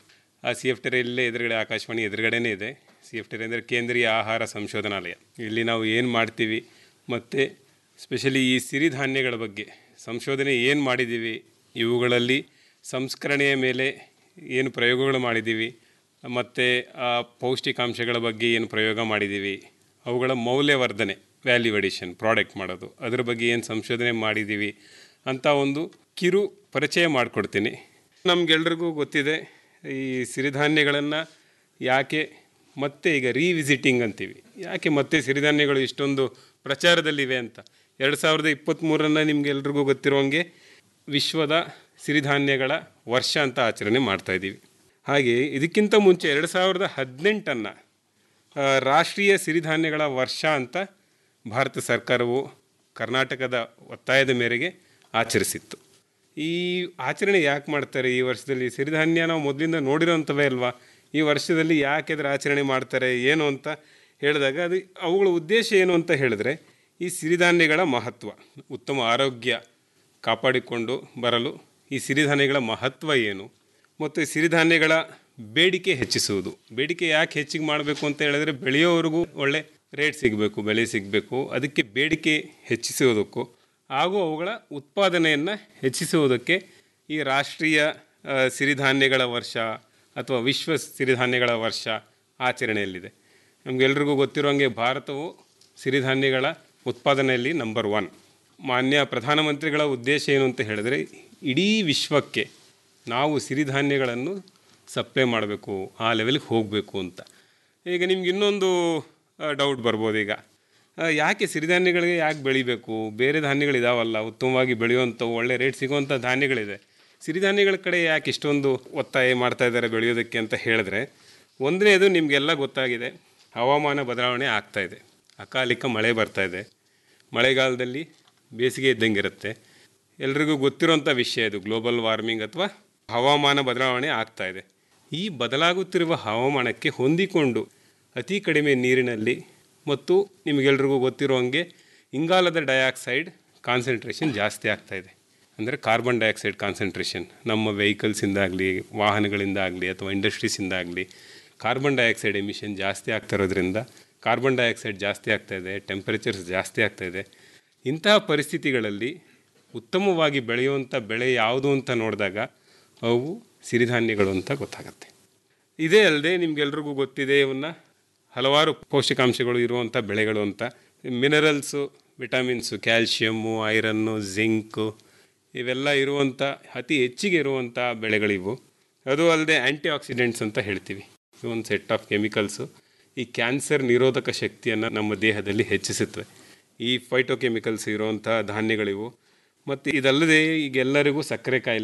Speaker 14: ಆ C F T R I ಇಲ್ಲೇ ಎದುರುಗಡೆ ಆಕಾಶವಾಣಿ ಎದುರುಗಡೆನೇ ಇದೆ C F T R I ಅಂದರೆ ಕೇಂದ್ರೀಯ ಆಹಾರ ಸಂಶೋಧನಾಲಯ ಇಲ್ಲಿ ನಾವು ಏನು ಮಾಡ್ತೀವಿ ಮತ್ತು ಸ್ಪೆಷಲಿ ಈ ಸಿರಿಧಾನ್ಯಗಳ ಬಗ್ಗೆ ಸಂಶೋಧನೆ ಏನು ಮಾಡಿದ್ದೀವಿ ಇವುಗಳಲ್ಲಿ ಸಂಸ್ಕರಣೆಯ ಮೇಲೆ ಏನು ಪ್ರಯೋಗಗಳು ಮಾಡಿದ್ದೀವಿ ಮತ್ತು ಆ ಪೌಷ್ಟಿಕಾಂಶಗಳ ಬಗ್ಗೆ ಏನು ಪ್ರಯೋಗ ಮಾಡಿದ್ದೀವಿ ಅವುಗಳ ಮೌಲ್ಯವರ್ಧನೆ ವ್ಯಾಲ್ಯೂ ಅಡಿಷನ್ ಪ್ರಾಡಕ್ಟ್ ಮಾಡೋದು ಅದ್ರ ಬಗ್ಗೆ ಏನು ಸಂಶೋಧನೆ ಮಾಡಿದ್ದೀವಿ ಅಂತ ಒಂದು ಕಿರು ಪರಿಚಯ ಮಾಡಿಕೊಡ್ತೀನಿ ನಮಗೆಲ್ರಿಗೂ ಗೊತ್ತಿದೆ ಈ ಸಿರಿಧಾನ್ಯಗಳನ್ನು ಯಾಕೆ ಮತ್ತೆ ಈಗ ರೀವಿಸಿಟಿಂಗ್ ಅಂತೀವಿ ಯಾಕೆ ಮತ್ತೆ ಸಿರಿಧಾನ್ಯಗಳು ಇಷ್ಟೊಂದು ಪ್ರಚಾರದಲ್ಲಿವೆ ಅಂತ ಎರಡು ಸಾವಿರದ ಇಪ್ಪತ್ತ್ಮೂರನ್ನು ನಿಮಗೆಲ್ರಿಗೂ ಗೊತ್ತಿರುವಂಗೆ ವಿಶ್ವದ ಸಿರಿಧಾನ್ಯಗಳ ವರ್ಷ ಅಂತ ಆಚರಣೆ ಮಾಡ್ತಾ ಇದ್ದೀವಿ ಹಾಗೆ ಇದಕ್ಕಿಂತ ಮುಂಚೆ ಎರಡು ಸಾವಿರದ ಹದಿನೆಂಟನ್ನು ರಾಷ್ಟ್ರೀಯ ಸಿರಿಧಾನ್ಯಗಳ ವರ್ಷ ಅಂತ ಭಾರತ ಸರ್ಕಾರವು ಕರ್ನಾಟಕದ ಒತ್ತಾಯದ ಮೇರೆಗೆ ಆಚರಿಸಿತ್ತು ಈ ಆಚರಣೆ ಯಾಕೆ ಮಾಡ್ತಾರೆ ಈ ವರ್ಷದಲ್ಲಿ ಸಿರಿಧಾನ್ಯ ನಾವು ಮೊದಲಿಂದ ನೋಡಿರೋಂಥವೇ ಅಲ್ವಾ ಈ ವರ್ಷದಲ್ಲಿ ಯಾಕೆ ಅದರ ಆಚರಣೆ ಮಾಡ್ತಾರೆ ಏನು ಅಂತ ಹೇಳಿದಾಗ ಅದು ಅವುಗಳ ಉದ್ದೇಶ ಏನು ಅಂತ ಹೇಳಿದ್ರೆ ಈ ಸಿರಿಧಾನ್ಯಗಳ ಮಹತ್ವ ಉತ್ತಮ ಆರೋಗ್ಯ ಕಾಪಾಡಿಕೊಂಡು ಬರಲು ಈ ಸಿರಿಧಾನ್ಯಗಳ ಮಹತ್ವ ಏನು ಮತ್ತು ಈ ಸಿರಿಧಾನ್ಯಗಳ ಬೇಡಿಕೆ ಹೆಚ್ಚಿಸುವುದು ಬೇಡಿಕೆ ಯಾಕೆ ಹೆಚ್ಚಿಗೆ ಮಾಡಬೇಕು ಅಂತ ಹೇಳಿದ್ರೆ ಬೆಳೆಯೋವರೆಗೂ ಒಳ್ಳೆ ರೇಟ್ ಸಿಗಬೇಕು ಬೆಲೆ ಸಿಗಬೇಕು ಅದಕ್ಕೆ ಬೇಡಿಕೆ ಹೆಚ್ಚಿಸುವುದಕ್ಕೂ ಹಾಗೂ ಅವುಗಳ ಉತ್ಪಾದನೆಯನ್ನು ಹೆಚ್ಚಿಸುವುದಕ್ಕೆ ಈ ರಾಷ್ಟ್ರೀಯ ಆ, ಸಿರಿಧಾನ್ಯಗಳ ವರ್ಷ ಅಥವಾ ವಿಶ್ವ ಸಿರಿಧಾನ್ಯಗಳ ವರ್ಷ ಆಚರಣೆಯಲ್ಲಿದೆ ನಮಗೆಲ್ರಿಗೂ ಗೊತ್ತಿರುವಂಗೆ ಭಾರತವು ಸಿರಿಧಾನ್ಯಗಳ ಉತ್ಪಾದನೆಯಲ್ಲಿ ನಂಬರ್ ಒನ್ ಮಾನ್ಯ ಪ್ರಧಾನಮಂತ್ರಿಗಳ ಉದ್ದೇಶ ಏನು ಅಂತ ಹೇಳಿದ್ರೆ ಇಡೀ ವಿಶ್ವಕ್ಕೆ ನಾವು ಸಿರಿಧಾನ್ಯಗಳನ್ನು ಸಪ್ಲೈ ಮಾಡಬೇಕು ಆ ಲೆವೆಲ್ಗೆ ಹೋಗಬೇಕು ಅಂತ ಈಗ ನಿಮ್ಗೆ ಇನ್ನೊಂದು ಡೌಟ್ ಬರ್ಬೋದು ಈಗ ಆ, ಯಾಕೆ ಸಿರಿಧಾನ್ಯಗಳಿಗೆ ಯಾಕೆ ಬೆಳಿಬೇಕು ಬೇರೆ ಧಾನ್ಯಗಳಿದಾವಲ್ಲ ಉತ್ತಮವಾಗಿ ಬೆಳೆಯುವಂಥವು ಒಳ್ಳೆ ರೇಟ್ ಸಿಗುವಂಥ ಧಾನ್ಯಗಳಿದೆ ಸಿರಿಧಾನ್ಯಗಳ ಕಡೆ ಯಾಕೆ ಇಷ್ಟೊಂದು ಒತ್ತಾಯ ಮಾಡ್ತಾ ಇದ್ದಾರೆ ಬೆಳೆಯೋದಕ್ಕೆ ಅಂತ ಹೇಳಿದ್ರೆ ಒಂದನೇದು ನಿಮಗೆಲ್ಲ ಗೊತ್ತಾಗಿದೆ ಹವಾಮಾನ ಬದಲಾವಣೆ ಆಗ್ತಾ ಇದೆ ಅಕಾಲಿಕ ಮಳೆ ಬರ್ತಾ ಇದೆ ಮಳೆಗಾಲದಲ್ಲಿ ಬೇಸಿಗೆ ಇದ್ದಂಗೆ ಇರುತ್ತೆ ಎಲ್ರಿಗೂ ಗೊತ್ತಿರೋಂಥ ವಿಷಯ ಇದು ಗ್ಲೋಬಲ್ ವಾರ್ಮಿಂಗ್ ಅಥವಾ ಹವಾಮಾನ ಬದಲಾವಣೆ ಆಗ್ತಾ ಇದೆ ಈ ಬದಲಾಗುತ್ತಿರುವ ಹವಾಮಾನಕ್ಕೆ ಹೊಂದಿಕೊಂಡು ಅತಿ ಕಡಿಮೆ ನೀರಿನಲ್ಲಿ ಮತ್ತು ನಿಮಗೆಲ್ರಿಗೂ ಗೊತ್ತಿರೋ ಹಂಗೆ ಇಂಗಾಲದ ಡೈಆಕ್ಸೈಡ್ ಕಾನ್ಸಂಟ್ರೇಷನ್ ಜಾಸ್ತಿ ಆಗ್ತಾ ಇದೆ ಅಂದರೆ ಕಾರ್ಬನ್ ಡೈಆಕ್ಸೈಡ್ ಕಾನ್ಸಂಟ್ರೇಷನ್ ನಮ್ಮ ವೆಹಿಕಲ್ಸಿಂದಾಗಲಿ ವಾಹನಗಳಿಂದ ಆಗಲಿ ಅಥವಾ ಇಂಡಸ್ಟ್ರೀಸಿಂದ ಆಗಲಿ ಕಾರ್ಬನ್ ಡೈಆಕ್ಸೈಡ್ ಎಮಿಷನ್ ಜಾಸ್ತಿ ಆಗ್ತಾ ಇರೋದ್ರಿಂದ ಕಾರ್ಬನ್ ಡೈಆಕ್ಸೈಡ್ ಜಾಸ್ತಿ ಆಗ್ತಾ ಇದೆ ಟೆಂಪರೇಚರ್ಸ್ ಜಾಸ್ತಿ ಆಗ್ತಾ ಇದೆ ಇಂತಹ ಪರಿಸ್ಥಿತಿಗಳಲ್ಲಿ ಉತ್ತಮವಾಗಿ ಬೆಳೆಯುವಂಥ ಬೆಳೆ ಯಾವುದು ಅಂತ ನೋಡಿದಾಗ ಅವು ಸಿರಿಧಾನ್ಯಗಳು ಅಂತ ಗೊತ್ತಾಗತ್ತೆ ಇದೇ ಅಲ್ಲದೆ ನಿಮಗೆಲ್ರಿಗೂ ಗೊತ್ತಿದೆ ಇವನ್ನ ಹಲವಾರು ಪೌಷ್ಟಿಕಾಂಶಗಳು ಇರುವಂಥ ಬೆಳೆಗಳು ಅಂತ minerals vitamins calcium iron zinc ಇವೆಲ್ಲ ಇರುವಂಥ ಅತಿ ಹೆಚ್ಚಿಗೆ ಇರುವಂಥ ಬೆಳೆಗಳಿವು ಅದು ಅಲ್ಲದೆ ಆ್ಯಂಟಿ ಆಕ್ಸಿಡೆಂಟ್ಸ್ ಅಂತ ಹೇಳ್ತೀವಿ ಒಂದು ಸೆಟ್ ಆಫ್ ಕೆಮಿಕಲ್ಸು ಈ ಕ್ಯಾನ್ಸರ್ ನಿರೋಧಕ ಶಕ್ತಿಯನ್ನು ನಮ್ಮ ದೇಹದಲ್ಲಿ ಹೆಚ್ಚಿಸುತ್ತವೆ ಈ ಫೈಟೋಕೆಮಿಕಲ್ಸ್ ಇರುವಂಥ ಧಾನ್ಯಗಳಿವು ಮತ್ತು ಇದಲ್ಲದೆ ಈಗ ಎಲ್ಲರಿಗೂ ಸಕ್ಕರೆ ಕಾಯಿಲೆ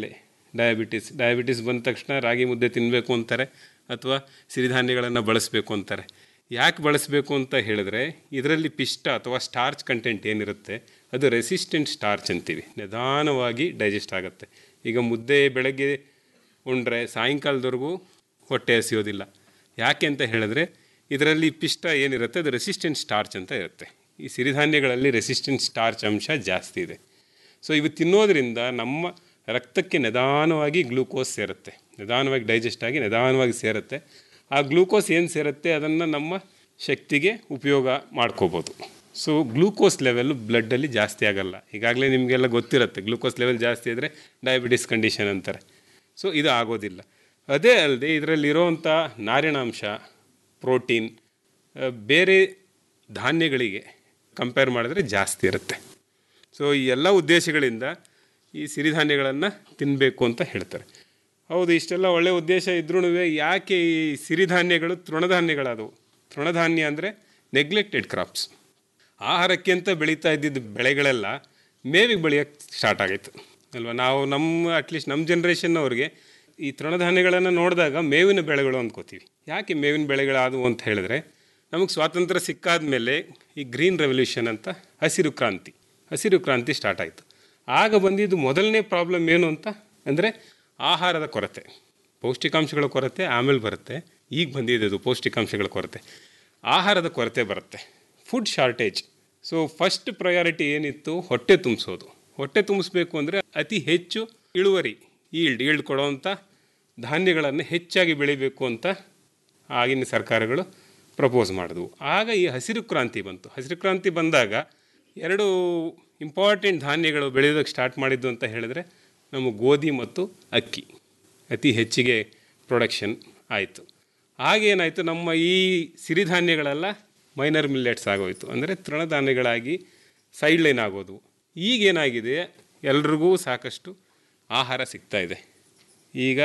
Speaker 14: ಡಯಾಬಿಟಿಸ್ ಡಯಾಬಿಟಿಸ್ ಬಂದ ತಕ್ಷಣ ರಾಗಿ ಮುದ್ದೆ ತಿನ್ನಬೇಕು ಅಂತಾರೆ ಅಥವಾ ಸಿರಿಧಾನ್ಯಗಳನ್ನು ಬಳಸಬೇಕು ಅಂತಾರೆ ಯಾಕೆ ಬಳಸಬೇಕು ಅಂತ ಹೇಳಿದ್ರೆ ಇದರಲ್ಲಿ ಪಿಷ್ಟ ಅಥವಾ ಸ್ಟಾರ್ಚ್ ಕಂಟೆಂಟ್ ಏನಿರುತ್ತೆ ಅದು ರೆಸಿಸ್ಟೆಂಟ್ ಸ್ಟಾರ್ಚ್ ಅಂತೀವಿ ನಿಧಾನವಾಗಿ ಡೈಜೆಸ್ಟ್ ಆಗುತ್ತೆ ಈಗ ಮುದ್ದೆ ಬೆಳಗ್ಗೆ ಉಂಡ್ರೆ ಸಾಯಂಕಾಲದವರೆಗೂ ಹೊಟ್ಟೆ ಹಸಿಯೋದಿಲ್ಲ ಯಾಕೆ ಅಂತ ಹೇಳಿದ್ರೆ ಇದರಲ್ಲಿ ಪಿಷ್ಟ ಏನಿರುತ್ತೆ ಅದು ರೆಸಿಸ್ಟೆಂಟ್ ಸ್ಟಾರ್ಚ್ ಅಂತ ಇರುತ್ತೆ ಈ ಸಿರಿಧಾನ್ಯಗಳಲ್ಲಿ ರೆಸಿಸ್ಟೆಂಟ್ ಸ್ಟಾರ್ಚ್ ಅಂಶ ಜಾಸ್ತಿ ಇದೆ ಸೊ ಇವು ತಿನ್ನೋದ್ರಿಂದ ನಮ್ಮ ರಕ್ತಕ್ಕೆ ನಿಧಾನವಾಗಿ ಗ್ಲೂಕೋಸ್ ಸೇರುತ್ತೆ ನಿಧಾನವಾಗಿ ಡೈಜೆಸ್ಟ್ ಆಗಿ ನಿಧಾನವಾಗಿ ಸೇರುತ್ತೆ ಆ ಗ್ಲೂಕೋಸ್ ಏನು ಸೇರುತ್ತೆ ಅದನ್ನು ನಮ್ಮ ಶಕ್ತಿಗೆ ಉಪಯೋಗ ಮಾಡ್ಕೋಬೋದು ಸೊ ಗ್ಲೂಕೋಸ್ ಲೆವೆಲ್ ಬ್ಲಡ್ಡಲ್ಲಿ ಜಾಸ್ತಿ ಆಗಲ್ಲ ಈಗಾಗಲೇ ನಿಮಗೆಲ್ಲ ಗೊತ್ತಿರುತ್ತೆ ಗ್ಲೂಕೋಸ್ ಲೆವೆಲ್ ಜಾಸ್ತಿ ಇದ್ದರೆ ಡಯಾಬಿಟಿಸ್ ಕಂಡೀಷನ್ ಅಂತಾರೆ ಸೊ ಇದು ಆಗೋದಿಲ್ಲ ಅದೇ ಅಲ್ಲದೆ ಇದರಲ್ಲಿರೋವಂಥ ನಾರಿನಾಂಶ ಪ್ರೋಟೀನ್ ಬೇರೆ ಧಾನ್ಯಗಳಿಗೆ ಕಂಪೇರ್ ಮಾಡಿದ್ರೆ ಜಾಸ್ತಿ ಇರುತ್ತೆ ಸೊ ಈ ಎಲ್ಲ ಉದ್ದೇಶಗಳಿಂದ ಈ ಸಿರಿಧಾನ್ಯಗಳನ್ನು ತಿನ್ನಬೇಕು ಅಂತ ಹೇಳ್ತಾರೆ ಹೌದು ಇಷ್ಟೆಲ್ಲ ಒಳ್ಳೆಯ ಉದ್ದೇಶ ಇದ್ರೂ ಯಾಕೆ ಈ ಸಿರಿಧಾನ್ಯಗಳು ತೃಣಧಾನ್ಯಗಳಾದವು ತೃಣಧಾನ್ಯ ಅಂದರೆ ನೆಗ್ಲೆಕ್ಟೆಡ್ ಕ್ರಾಪ್ಸ್ ಆಹಾರಕ್ಕೆ ಅಂತ ಬೆಳೀತಾ ಇದ್ದಿದ್ದ ಬೆಳೆಗಳೆಲ್ಲ ಮೇವಿಗೆ ಬೆಳೆಯೋಕ್ಕೆ ಸ್ಟಾರ್ಟ್ ಆಗೈತೆ ಅಲ್ವಾ ನಾವು ನಮ್ಮ ಅಟ್ಲೀಸ್ಟ್ ನಮ್ಮ ಜನ್ರೇಷನ್ನವ್ರಿಗೆ ಈ ತೃಣಧಾನ್ಯಗಳನ್ನು ನೋಡಿದಾಗ ಮೇವಿನ ಬೆಳೆಗಳು ಅಂದ್ಕೋತೀವಿ ಯಾಕೆ ಮೇವಿನ ಬೆಳೆಗಳಾದವು ಅಂತ ಹೇಳಿದ್ರೆ ನಮಗೆ ಸ್ವಾತಂತ್ರ್ಯ ಸಿಕ್ಕಾದ ಮೇಲೆ ಈ ಗ್ರೀನ್ ರೆವಲ್ಯೂಷನ್ ಅಂತ ಹಸಿರು ಕ್ರಾಂತಿ ಹಸಿರು ಕ್ರಾಂತಿ ಸ್ಟಾರ್ಟ್ ಆಯಿತು ಆಗ ಬಂದಿದ್ದು ಮೊದಲನೇ ಪ್ರಾಬ್ಲಮ್ ಏನು ಅಂತ ಅಂದರೆ ಆಹಾರದ ಕೊರತೆ ಪೌಷ್ಟಿಕಾಂಶಗಳ ಕೊರತೆ ಆಮೇಲೆ ಬರುತ್ತೆ ಈಗ ಬಂದಿದ್ದು ಪೌಷ್ಟಿಕಾಂಶಗಳ ಕೊರತೆ ಆಹಾರದ ಕೊರತೆ ಬರುತ್ತೆ food shortage so first priority ಏನಿತ್ತು ಹೊಟ್ಟೆ ತುಂಬಿಸೋದು ಹೊಟ್ಟೆ ತುಂಬಿಸ್ಬೇಕು ಅಂದರೆ ಅತಿ ಹೆಚ್ಚು ಇಳುವರಿ ಈಲ್ಡ್ ಈಲ್ಡ್ ಕೊಡೋವಂಥ ಧಾನ್ಯಗಳನ್ನು ಹೆಚ್ಚಾಗಿ ಬೆಳಿಬೇಕು ಅಂತ ಆಗಿನ ಸರ್ಕಾರಗಳು ಪ್ರಪೋಸ್ ಮಾಡಿದ್ವು ಆಗ ಈ ಹಸಿರು ಕ್ರಾಂತಿ ಬಂತು ಹಸಿರು ಕ್ರಾಂತಿ ಬಂದಾಗ ಎರಡು ಇಂಪಾರ್ಟೆಂಟ್ ಧಾನ್ಯಗಳು ಬೆಳೆಯೋದಕ್ಕೆ ಸ್ಟಾರ್ಟ್ ಮಾಡಿದ್ದು ಅಂತ ಹೇಳಿದ್ರೆ ನಮ್ಮ ಗೋಧಿ ಮತ್ತು ಅಕ್ಕಿ ಅತಿ ಹೆಚ್ಚಿಗೆ ಪ್ರೊಡಕ್ಷನ್ ಆಯಿತು ಆಗೇನಾಯಿತು ನಮ್ಮ ಈ ಸಿರಿಧಾನ್ಯಗಳೆಲ್ಲ ಮೈನರ್ ಮಿಲ್ಲೆಟ್ಸ್ ಆಗೋಯಿತು ಅಂದರೆ ತೃಣಧಾನ್ಯಗಳಾಗಿ ಸೈಡ್ ಲೈನ್ ಆಗೋದು ಈಗೇನಾಗಿದೆ ಎಲ್ರಿಗೂ ಸಾಕಷ್ಟು ಆಹಾರ ಸಿಗ್ತಾ ಇದೆ ಈಗ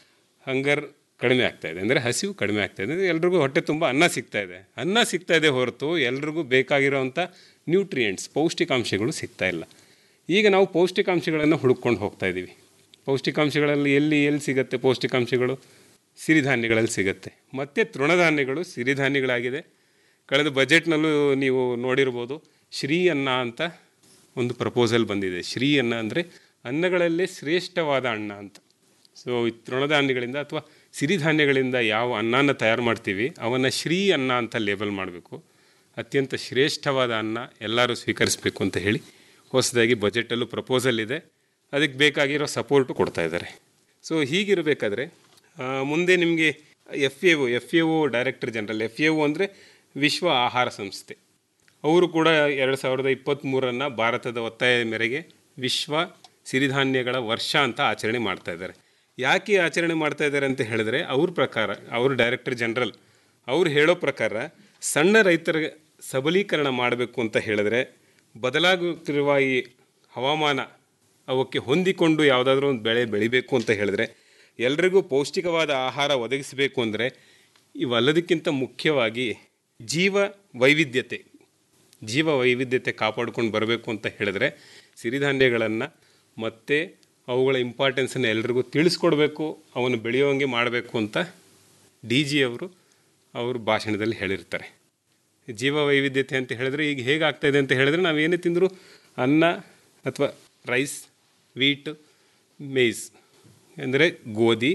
Speaker 14: ಹಂಗರ್ ಕಡಿಮೆ ಆಗ್ತಾ ಇದೆ ಅಂದರೆ ಹಸಿವು ಕಡಿಮೆ ಆಗ್ತಾ ಇದೆ ಅಂದರೆ ಎಲ್ರಿಗೂ ಹೊಟ್ಟೆ ತುಂಬ ಅನ್ನ ಸಿಗ್ತಾ ಇದೆ ಅನ್ನ ಸಿಗ್ತಾ ಇದೆ ಹೊರತು ಎಲ್ರಿಗೂ ಬೇಕಾಗಿರೋವಂಥ ನ್ಯೂಟ್ರಿಯೆಂಟ್ಸ್ ಪೌಷ್ಟಿಕಾಂಶಗಳು ಸಿಗ್ತಾ ಇಲ್ಲ ಈಗ ನಾವು ಪೌಷ್ಟಿಕಾಂಶಗಳನ್ನು ಹುಡುಕೊಂಡು ಹೋಗ್ತಾ ಇದ್ದೀವಿ ಪೌಷ್ಟಿಕಾಂಶಗಳಲ್ಲಿ ಎಲ್ಲಿ ಎಲ್ಲಿ ಸಿಗುತ್ತೆ ಪೌಷ್ಟಿಕಾಂಶಗಳು ಸಿರಿಧಾನ್ಯಗಳಲ್ಲಿ ಸಿಗುತ್ತೆ ಮತ್ತು ತೃಣಧಾನ್ಯಗಳು ಸಿರಿಧಾನ್ಯಗಳಾಗಿದೆ ಕಳೆದ ಬಜೆಟ್ನಲ್ಲೂ ನೀವು ನೋಡಿರ್ಬೋದು ಶ್ರೀ ಅನ್ನ ಅಂತ ಒಂದು ಪ್ರಪೋಸಲ್ ಬಂದಿದೆ ಶ್ರೀ ಅನ್ನ ಅಂದರೆ ಅನ್ನಗಳಲ್ಲೇ ಶ್ರೇಷ್ಠವಾದ ಅನ್ನ ಅಂತ ಸೊ ಈ ತೃಣಧಾನ್ಯಗಳಿಂದ ಅಥವಾ ಸಿರಿಧಾನ್ಯಗಳಿಂದ ಯಾವ ಅನ್ನನ ತಯಾರು ಮಾಡ್ತೀವಿ ಅವನ್ನು ಶ್ರೀ ಅನ್ನ ಅಂತ ಲೇಬಲ್ ಮಾಡಬೇಕು ಅತ್ಯಂತ ಶ್ರೇಷ್ಠವಾದ ಅನ್ನ ಎಲ್ಲರೂ ಸ್ವೀಕರಿಸಬೇಕು ಅಂತ ಹೇಳಿ ಹೊಸದಾಗಿ ಬಜೆಟಲ್ಲೂ ಪ್ರಪೋಸಲ್ ಇದೆ ಅದಕ್ಕೆ ಬೇಕಾಗಿರೋ ಸಪೋರ್ಟು ಕೊಡ್ತಾ ಇದ್ದಾರೆ ಸೊ ಹೀಗಿರಬೇಕಾದ್ರೆ ಮುಂದೆ ನಿಮಗೆ F A O F A O director general F A O ಅಂದರೆ ವಿಶ್ವ ಆಹಾರ ಸಂಸ್ಥೆ ಅವರು ಕೂಡ ಎರಡು ಸಾವಿರದ ಇಪ್ಪತ್ತ್ಮೂರನ್ನು ಭಾರತದ ಒತ್ತಾಯದ ಮೇರೆಗೆ ವಿಶ್ವ ಸಿರಿಧಾನ್ಯಗಳ ವರ್ಷ ಅಂತ ಆಚರಣೆ ಮಾಡ್ತಾ ಇದ್ದಾರೆ ಯಾಕೆ ಆಚರಣೆ ಮಾಡ್ತಾ ಇದ್ದಾರೆ ಅಂತ ಹೇಳಿದ್ರೆ ಅವ್ರ ಪ್ರಕಾರ ಅವರು ಡೈರೆಕ್ಟರ್ ಜನರಲ್ ಅವ್ರು ಹೇಳೋ ಪ್ರಕಾರ ಸಣ್ಣ ರೈತರ ಸಬಲೀಕರಣ ಮಾಡಬೇಕು ಅಂತ ಹೇಳಿದ್ರೆ ಬದಲಾಗುತ್ತಿರುವ ಈ ಹವಾಮಾನ ಅವಕ್ಕೆ ಹೊಂದಿಕೊಂಡು ಯಾವುದಾದ್ರೂ ಒಂದು ಬೆಳೆ ಬೆಳಿಬೇಕು ಅಂತ ಹೇಳಿದ್ರೆ ಎಲ್ರಿಗೂ ಪೌಷ್ಟಿಕವಾದ ಆಹಾರ ಒದಗಿಸಬೇಕು ಅಂದರೆ ಇವೆಲ್ಲದಕ್ಕಿಂತ ಮುಖ್ಯವಾಗಿ ಜೀವ ವೈವಿಧ್ಯತೆ ಜೀವ ವೈವಿಧ್ಯತೆ ಕಾಪಾಡ್ಕೊಂಡು ಬರಬೇಕು ಅಂತ ಹೇಳಿದ್ರೆ ಸಿರಿಧಾನ್ಯಗಳನ್ನು ಮತ್ತು ಅವುಗಳ ಇಂಪಾರ್ಟೆನ್ಸನ್ನು ಎಲ್ರಿಗೂ ತಿಳಿಸ್ಕೊಡ್ಬೇಕು ಅವನು ಬೆಳೆಯೋಂಗೆ ಮಾಡಬೇಕು ಅಂತ ಡಿ ಜಿ ಅವರು ಅವರು ಭಾಷಣದಲ್ಲಿ ಹೇಳಿರ್ತಾರೆ ಜೀವ ವೈವಿಧ್ಯತೆ ಅಂತ ಹೇಳಿದ್ರೆ ಈಗ ಹೇಗಾಗ್ತಾಯಿದೆ ಅಂತ ಹೇಳಿದ್ರೆ ನಾವು ಏನೇ ತಿಂದರೂ ಅನ್ನ ಅಥವಾ ರೈಸ್ ವೀಟ್ ಮೇಯ್ಸ್ ಅಂದರೆ ಗೋಧಿ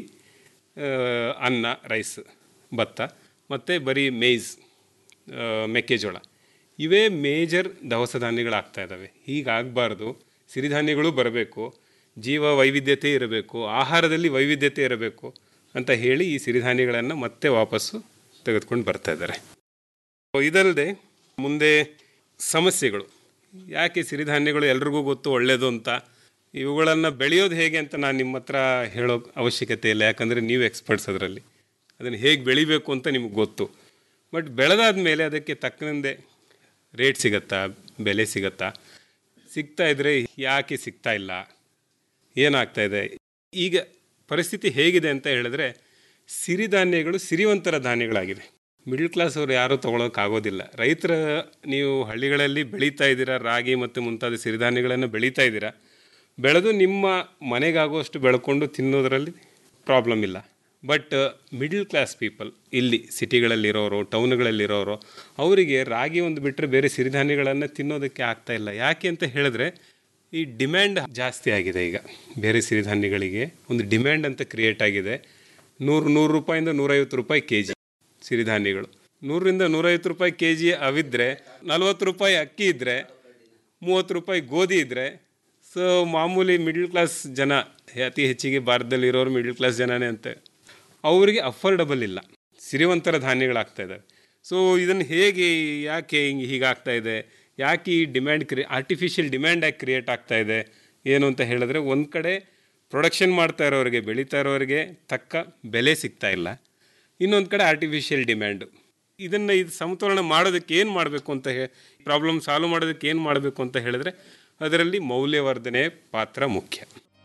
Speaker 14: ಅನ್ನ ರೈಸ್ ಭತ್ತ ಮತ್ತು ಬರೀ ಮೇಯ್ಸ್ ಮೆಕ್ಕೆಜೋಳ ಇವೇ ಮೇಜರ್ ದವಸ ಧಾನ್ಯಗಳಾಗ್ತಾ ಇದ್ದಾವೆ ಹೀಗಾಗಬಾರ್ದು ಸಿರಿಧಾನ್ಯಗಳು ಬರಬೇಕು ಜೀವ ವೈವಿಧ್ಯತೆ ಇರಬೇಕು ಆಹಾರದಲ್ಲಿ ವೈವಿಧ್ಯತೆ ಇರಬೇಕು ಅಂತ ಹೇಳಿ ಈ ಸಿರಿಧಾನ್ಯಗಳನ್ನು ಮತ್ತೆ ವಾಪಸ್ಸು ತೆಗೆದುಕೊಂಡು ಬರ್ತಾ ಇದ್ದಾರೆ ಇದಲ್ಲದೆ ಮುಂದೆ ಸಮಸ್ಯೆಗಳು ಯಾಕೆ ಸಿರಿಧಾನ್ಯಗಳು ಎಲ್ರಿಗೂ ಗೊತ್ತು ಒಳ್ಳೆಯದು ಅಂತ ಇವುಗಳನ್ನು ಬೆಳೆಯೋದು ಹೇಗೆ ಅಂತ ನಾನು ನಿಮ್ಮ ಹತ್ರ ಹೇಳೋ ಅವಶ್ಯಕತೆ ಇಲ್ಲ ಯಾಕಂದರೆ ನೀವು ಎಕ್ಸ್ಪರ್ಟ್ಸ್ ಅದರಲ್ಲಿ ಅದನ್ನು ಹೇಗೆ ಬೆಳಿಬೇಕು ಅಂತ ನಿಮಗೆ ಗೊತ್ತು ಬಟ್ ಬೆಳೆದಾದ ಮೇಲೆ ಅದಕ್ಕೆ ತಕ್ಕನಂತೆ ರೇಟ್ ಸಿಗತ್ತಾ ಬೆಲೆ ಸಿಗತ್ತಾ ಸಿಗ್ತಾ ಇದ್ದರೆ ಯಾಕೆ ಸಿಗ್ತಾ ಇಲ್ಲ ಏನಾಗ್ತಾ ಇದೆ ಈಗ ಪರಿಸ್ಥಿತಿ ಹೇಗಿದೆ ಅಂತ ಹೇಳಿದ್ರೆ ಸಿರಿಧಾನ್ಯಗಳು ಸಿರಿವಂತರ ಧಾನ್ಯಗಳಾಗಿದೆ ಮಿಡ್ಲ್ ಕ್ಲಾಸ್ ಅವರು ಯಾರೂ ತೊಗೊಳೋಕ್ಕಾಗೋದಿಲ್ಲ ರೈತರ ನೀವು ಹಳ್ಳಿಗಳಲ್ಲಿ ಬೆಳೀತಾ ಇದ್ದೀರಾ ರಾಗಿ ಮತ್ತು ಮುಂತಾದ ಸಿರಿಧಾನ್ಯಗಳನ್ನು ಬೆಳೀತಾ ಇದ್ದೀರಾ ಬೆಳೆದು ನಿಮ್ಮ ಮನೆಗಾಗುವಷ್ಟು ಬೆಳ್ಕೊಂಡು ತಿನ್ನೋದರಲ್ಲಿ ಪ್ರಾಬ್ಲಮ್ ಇಲ್ಲ ಬಟ್ ಮಿಡ್ಲ್ ಕ್ಲಾಸ್ ಪೀಪಲ್ ಇಲ್ಲಿ ಸಿಟಿಗಳಲ್ಲಿರೋರು ಟೌನ್ಗಳಲ್ಲಿರೋರು ಅವರಿಗೆ ರಾಗಿ ಒಂದು ಬಿಟ್ಟರೆ ಬೇರೆ ಸಿರಿಧಾನ್ಯಗಳನ್ನು ತಿನ್ನೋದಕ್ಕೆ ಆಗ್ತಾ ಇಲ್ಲ ಯಾಕೆ ಅಂತ ಹೇಳಿದ್ರೆ ಈ ಡಿಮ್ಯಾಂಡ್ ಜಾಸ್ತಿ ಆಗಿದೆ ಈಗ ಬೇರೆ ಸಿರಿಧಾನ್ಯಗಳಿಗೆ ಒಂದು ಡಿಮ್ಯಾಂಡ್ ಅಂತ ಕ್ರಿಯೇಟ್ ಆಗಿದೆ ನೂರು ನೂರು ರೂಪಾಯಿಂದ ನೂರೈವತ್ತು ರೂಪಾಯಿ ಕೆ ಜಿ ಸಿರಿಧಾನ್ಯಗಳು ನೂರರಿಂದ ನೂರೈವತ್ತು ರೂಪಾಯಿ ಕೆ ಜಿ ಅವಿದ್ದರೆ ನಲ್ವತ್ತು ರೂಪಾಯಿ ಅಕ್ಕಿ ಇದ್ದರೆ ಮೂವತ್ತು ರೂಪಾಯಿ ಗೋಧಿ ಇದ್ದರೆ ಸೊ ಮಾಮೂಲಿ ಮಿಡ್ಲ್ ಕ್ಲಾಸ್ ಜನ ಅತಿ ಹೆಚ್ಚಿಗೆ ಭಾರತದಲ್ಲಿರೋರು ಮಿಡ್ಲ್ ಕ್ಲಾಸ್ ಜನನೇ ಅಂತ ಅವರಿಗೆ ಅಫೋರ್ಡಬಲ್ ಇಲ್ಲ ಸಿರಿವಂತರ ಧಾನ್ಯಗಳಾಗ್ತಾ ಇದ್ದಾವೆ ಸೊ ಇದನ್ನು ಹೇಗೆ ಯಾಕೆ ಹಿಂಗೆ ಹೀಗಾಗ್ತಾ ಇದೆ ಯಾಕೆ ಈ ಡಿಮ್ಯಾಂಡ್ ಕ್ರಿ ಆರ್ಟಿಫಿಷಿಯಲ್ ಡಿಮ್ಯಾಂಡ್ ಯಾಕೆ ಕ್ರಿಯೇಟ್ ಆಗ್ತಾ ಇದೆ ಏನು ಅಂತ ಹೇಳಿದ್ರೆ ಒಂದು ಕಡೆ ಪ್ರೊಡಕ್ಷನ್ ಮಾಡ್ತಾ ಇರೋರಿಗೆ ಬೆಳೀತಾ ಇರೋರಿಗೆ ತಕ್ಕ ಬೆಲೆ ಸಿಗ್ತಾ ಇಲ್ಲ ಇನ್ನೊಂದು ಕಡೆ ಆರ್ಟಿಫಿಷಿಯಲ್ ಡಿಮ್ಯಾಂಡು ಇದನ್ನು ಇದು ಸಮತೋಲನ ಮಾಡೋದಕ್ಕೆ ಏನು ಮಾಡಬೇಕು ಅಂತ ಹೇ ಪ್ರಾಬ್ಲಮ್ ಸಾಲ್ವ್ ಮಾಡೋದಕ್ಕೆ ಏನು ಮಾಡಬೇಕು ಅಂತ ಹೇಳಿದ್ರೆ ಅದರಲ್ಲಿ ಮೌಲ್ಯವರ್ಧನೆ ಪಾತ್ರ ಮುಖ್ಯ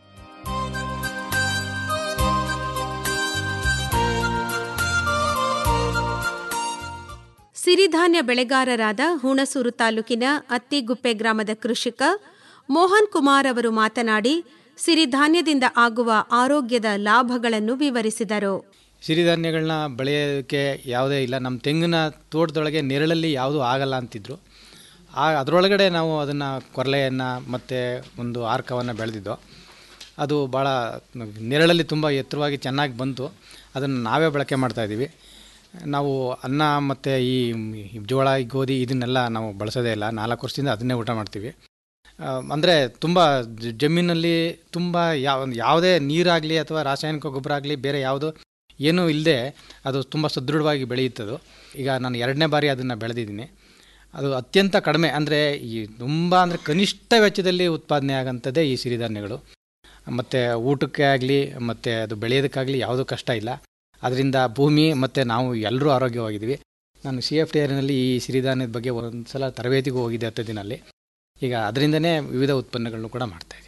Speaker 1: ಸಿರಿಧಾನ್ಯ ಬೆಳೆಗಾರರಾದ ಹುಣಸೂರು ತಾಲೂಕಿನ ಅತ್ತಿಗುಪ್ಪೆ ಗ್ರಾಮದ ಕೃಷಿಕ ಮೋಹನ್ ಕುಮಾರ್ ಅವರು ಮಾತನಾಡಿ ಸಿರಿಧಾನ್ಯದಿಂದ ಆಗುವ ಆರೋಗ್ಯದ ಲಾಭಗಳನ್ನು ವಿವರಿಸಿದರು
Speaker 15: ಸಿರಿಧಾನ್ಯಗಳನ್ನ ಬೆಳೆಯೋಕ್ಕೆ ಯಾವುದೇ ಇಲ್ಲ ನಮ್ಮ ತೆಂಗಿನ ತೋಟದೊಳಗೆ ನೆರಳಲ್ಲಿ ಯಾವುದೂ ಆಗಲ್ಲ ಅಂತಿದ್ರು ಆ ಅದರೊಳಗಡೆ ನಾವು ಅದನ್ನು ಕೊರಲೆಯನ್ನು ಮತ್ತು ಒಂದು ಆರ್ಕವನ್ನು ಬೆಳೆದಿದ್ದು ಅದು ಭಾಳ ನೆರಳಲ್ಲಿ ತುಂಬ ಎತ್ತರವಾಗಿ ಚೆನ್ನಾಗಿ ಬಂತು ಅದನ್ನು ನಾವೇ ಬಳಕೆ ಮಾಡ್ತಾಯಿದ್ದೀವಿ ನಾವು ಅನ್ನ ಮತ್ತು ಈ ಜೋಳ ಗೋಧಿ ಇದನ್ನೆಲ್ಲ ನಾವು ಬಳಸೋದೇ ಇಲ್ಲ ನಾಲ್ಕು ವರ್ಷದಿಂದ ಅದನ್ನೇ ಊಟ ಮಾಡ್ತೀವಿ ಅಂದರೆ ತುಂಬ ಜಮೀನಲ್ಲಿ ತುಂಬ ಯಾವ ಯಾವುದೇ ನೀರಾಗಲಿ ಅಥವಾ ರಾಸಾಯನಿಕ ಗೊಬ್ಬರ ಆಗಲಿ ಬೇರೆ ಯಾವುದು ಏನೂ ಇಲ್ಲದೆ ಅದು ತುಂಬ ಸದೃಢವಾಗಿ ಬೆಳೆಯುತ್ತದು ಈಗ ನಾನು ಎರಡನೇ ಬಾರಿ ಅದನ್ನು ಬೆಳೆದಿದ್ದೀನಿ ಅದು ಅತ್ಯಂತ ಕಡಿಮೆ ಅಂದರೆ ಈ ತುಂಬ ಅಂದರೆ ಕನಿಷ್ಠ ವೆಚ್ಚದಲ್ಲಿ ಉತ್ಪಾದನೆ ಆಗೋಂಥದ್ದೇ ಈ ಸಿರಿಧಾನ್ಯಗಳು ಮತ್ತು ಊಟಕ್ಕೆ ಆಗಲಿ ಮತ್ತು ಅದು ಬೆಳೆಯೋದಕ್ಕಾಗಲಿ ಯಾವುದೂ ಕಷ್ಟ ಇಲ್ಲ ಅದರಿಂದ ಭೂಮಿ ಮತ್ತು ನಾವು ಎಲ್ಲರೂ ಆರೋಗ್ಯವಾಗಿದ್ದೀವಿ ನಾನು ಸಿ ಎಫ್ ಟಿ ಆರ್ನಲ್ಲಿ ಈ ಸಿರಿಧಾನ್ಯದ ಬಗ್ಗೆ ಒಂದು ಸಲ ತರಬೇತಿಗೂ ಹೋಗಿದ್ದೆ ಹತ್ತು ದಿನಲ್ಲಿ ಈಗ ಅದರಿಂದನೇ ವಿವಿಧ ಉತ್ಪನ್ನಗಳನ್ನು ಕೂಡ ಮಾಡ್ತಾಯಿದ್ದೀವಿ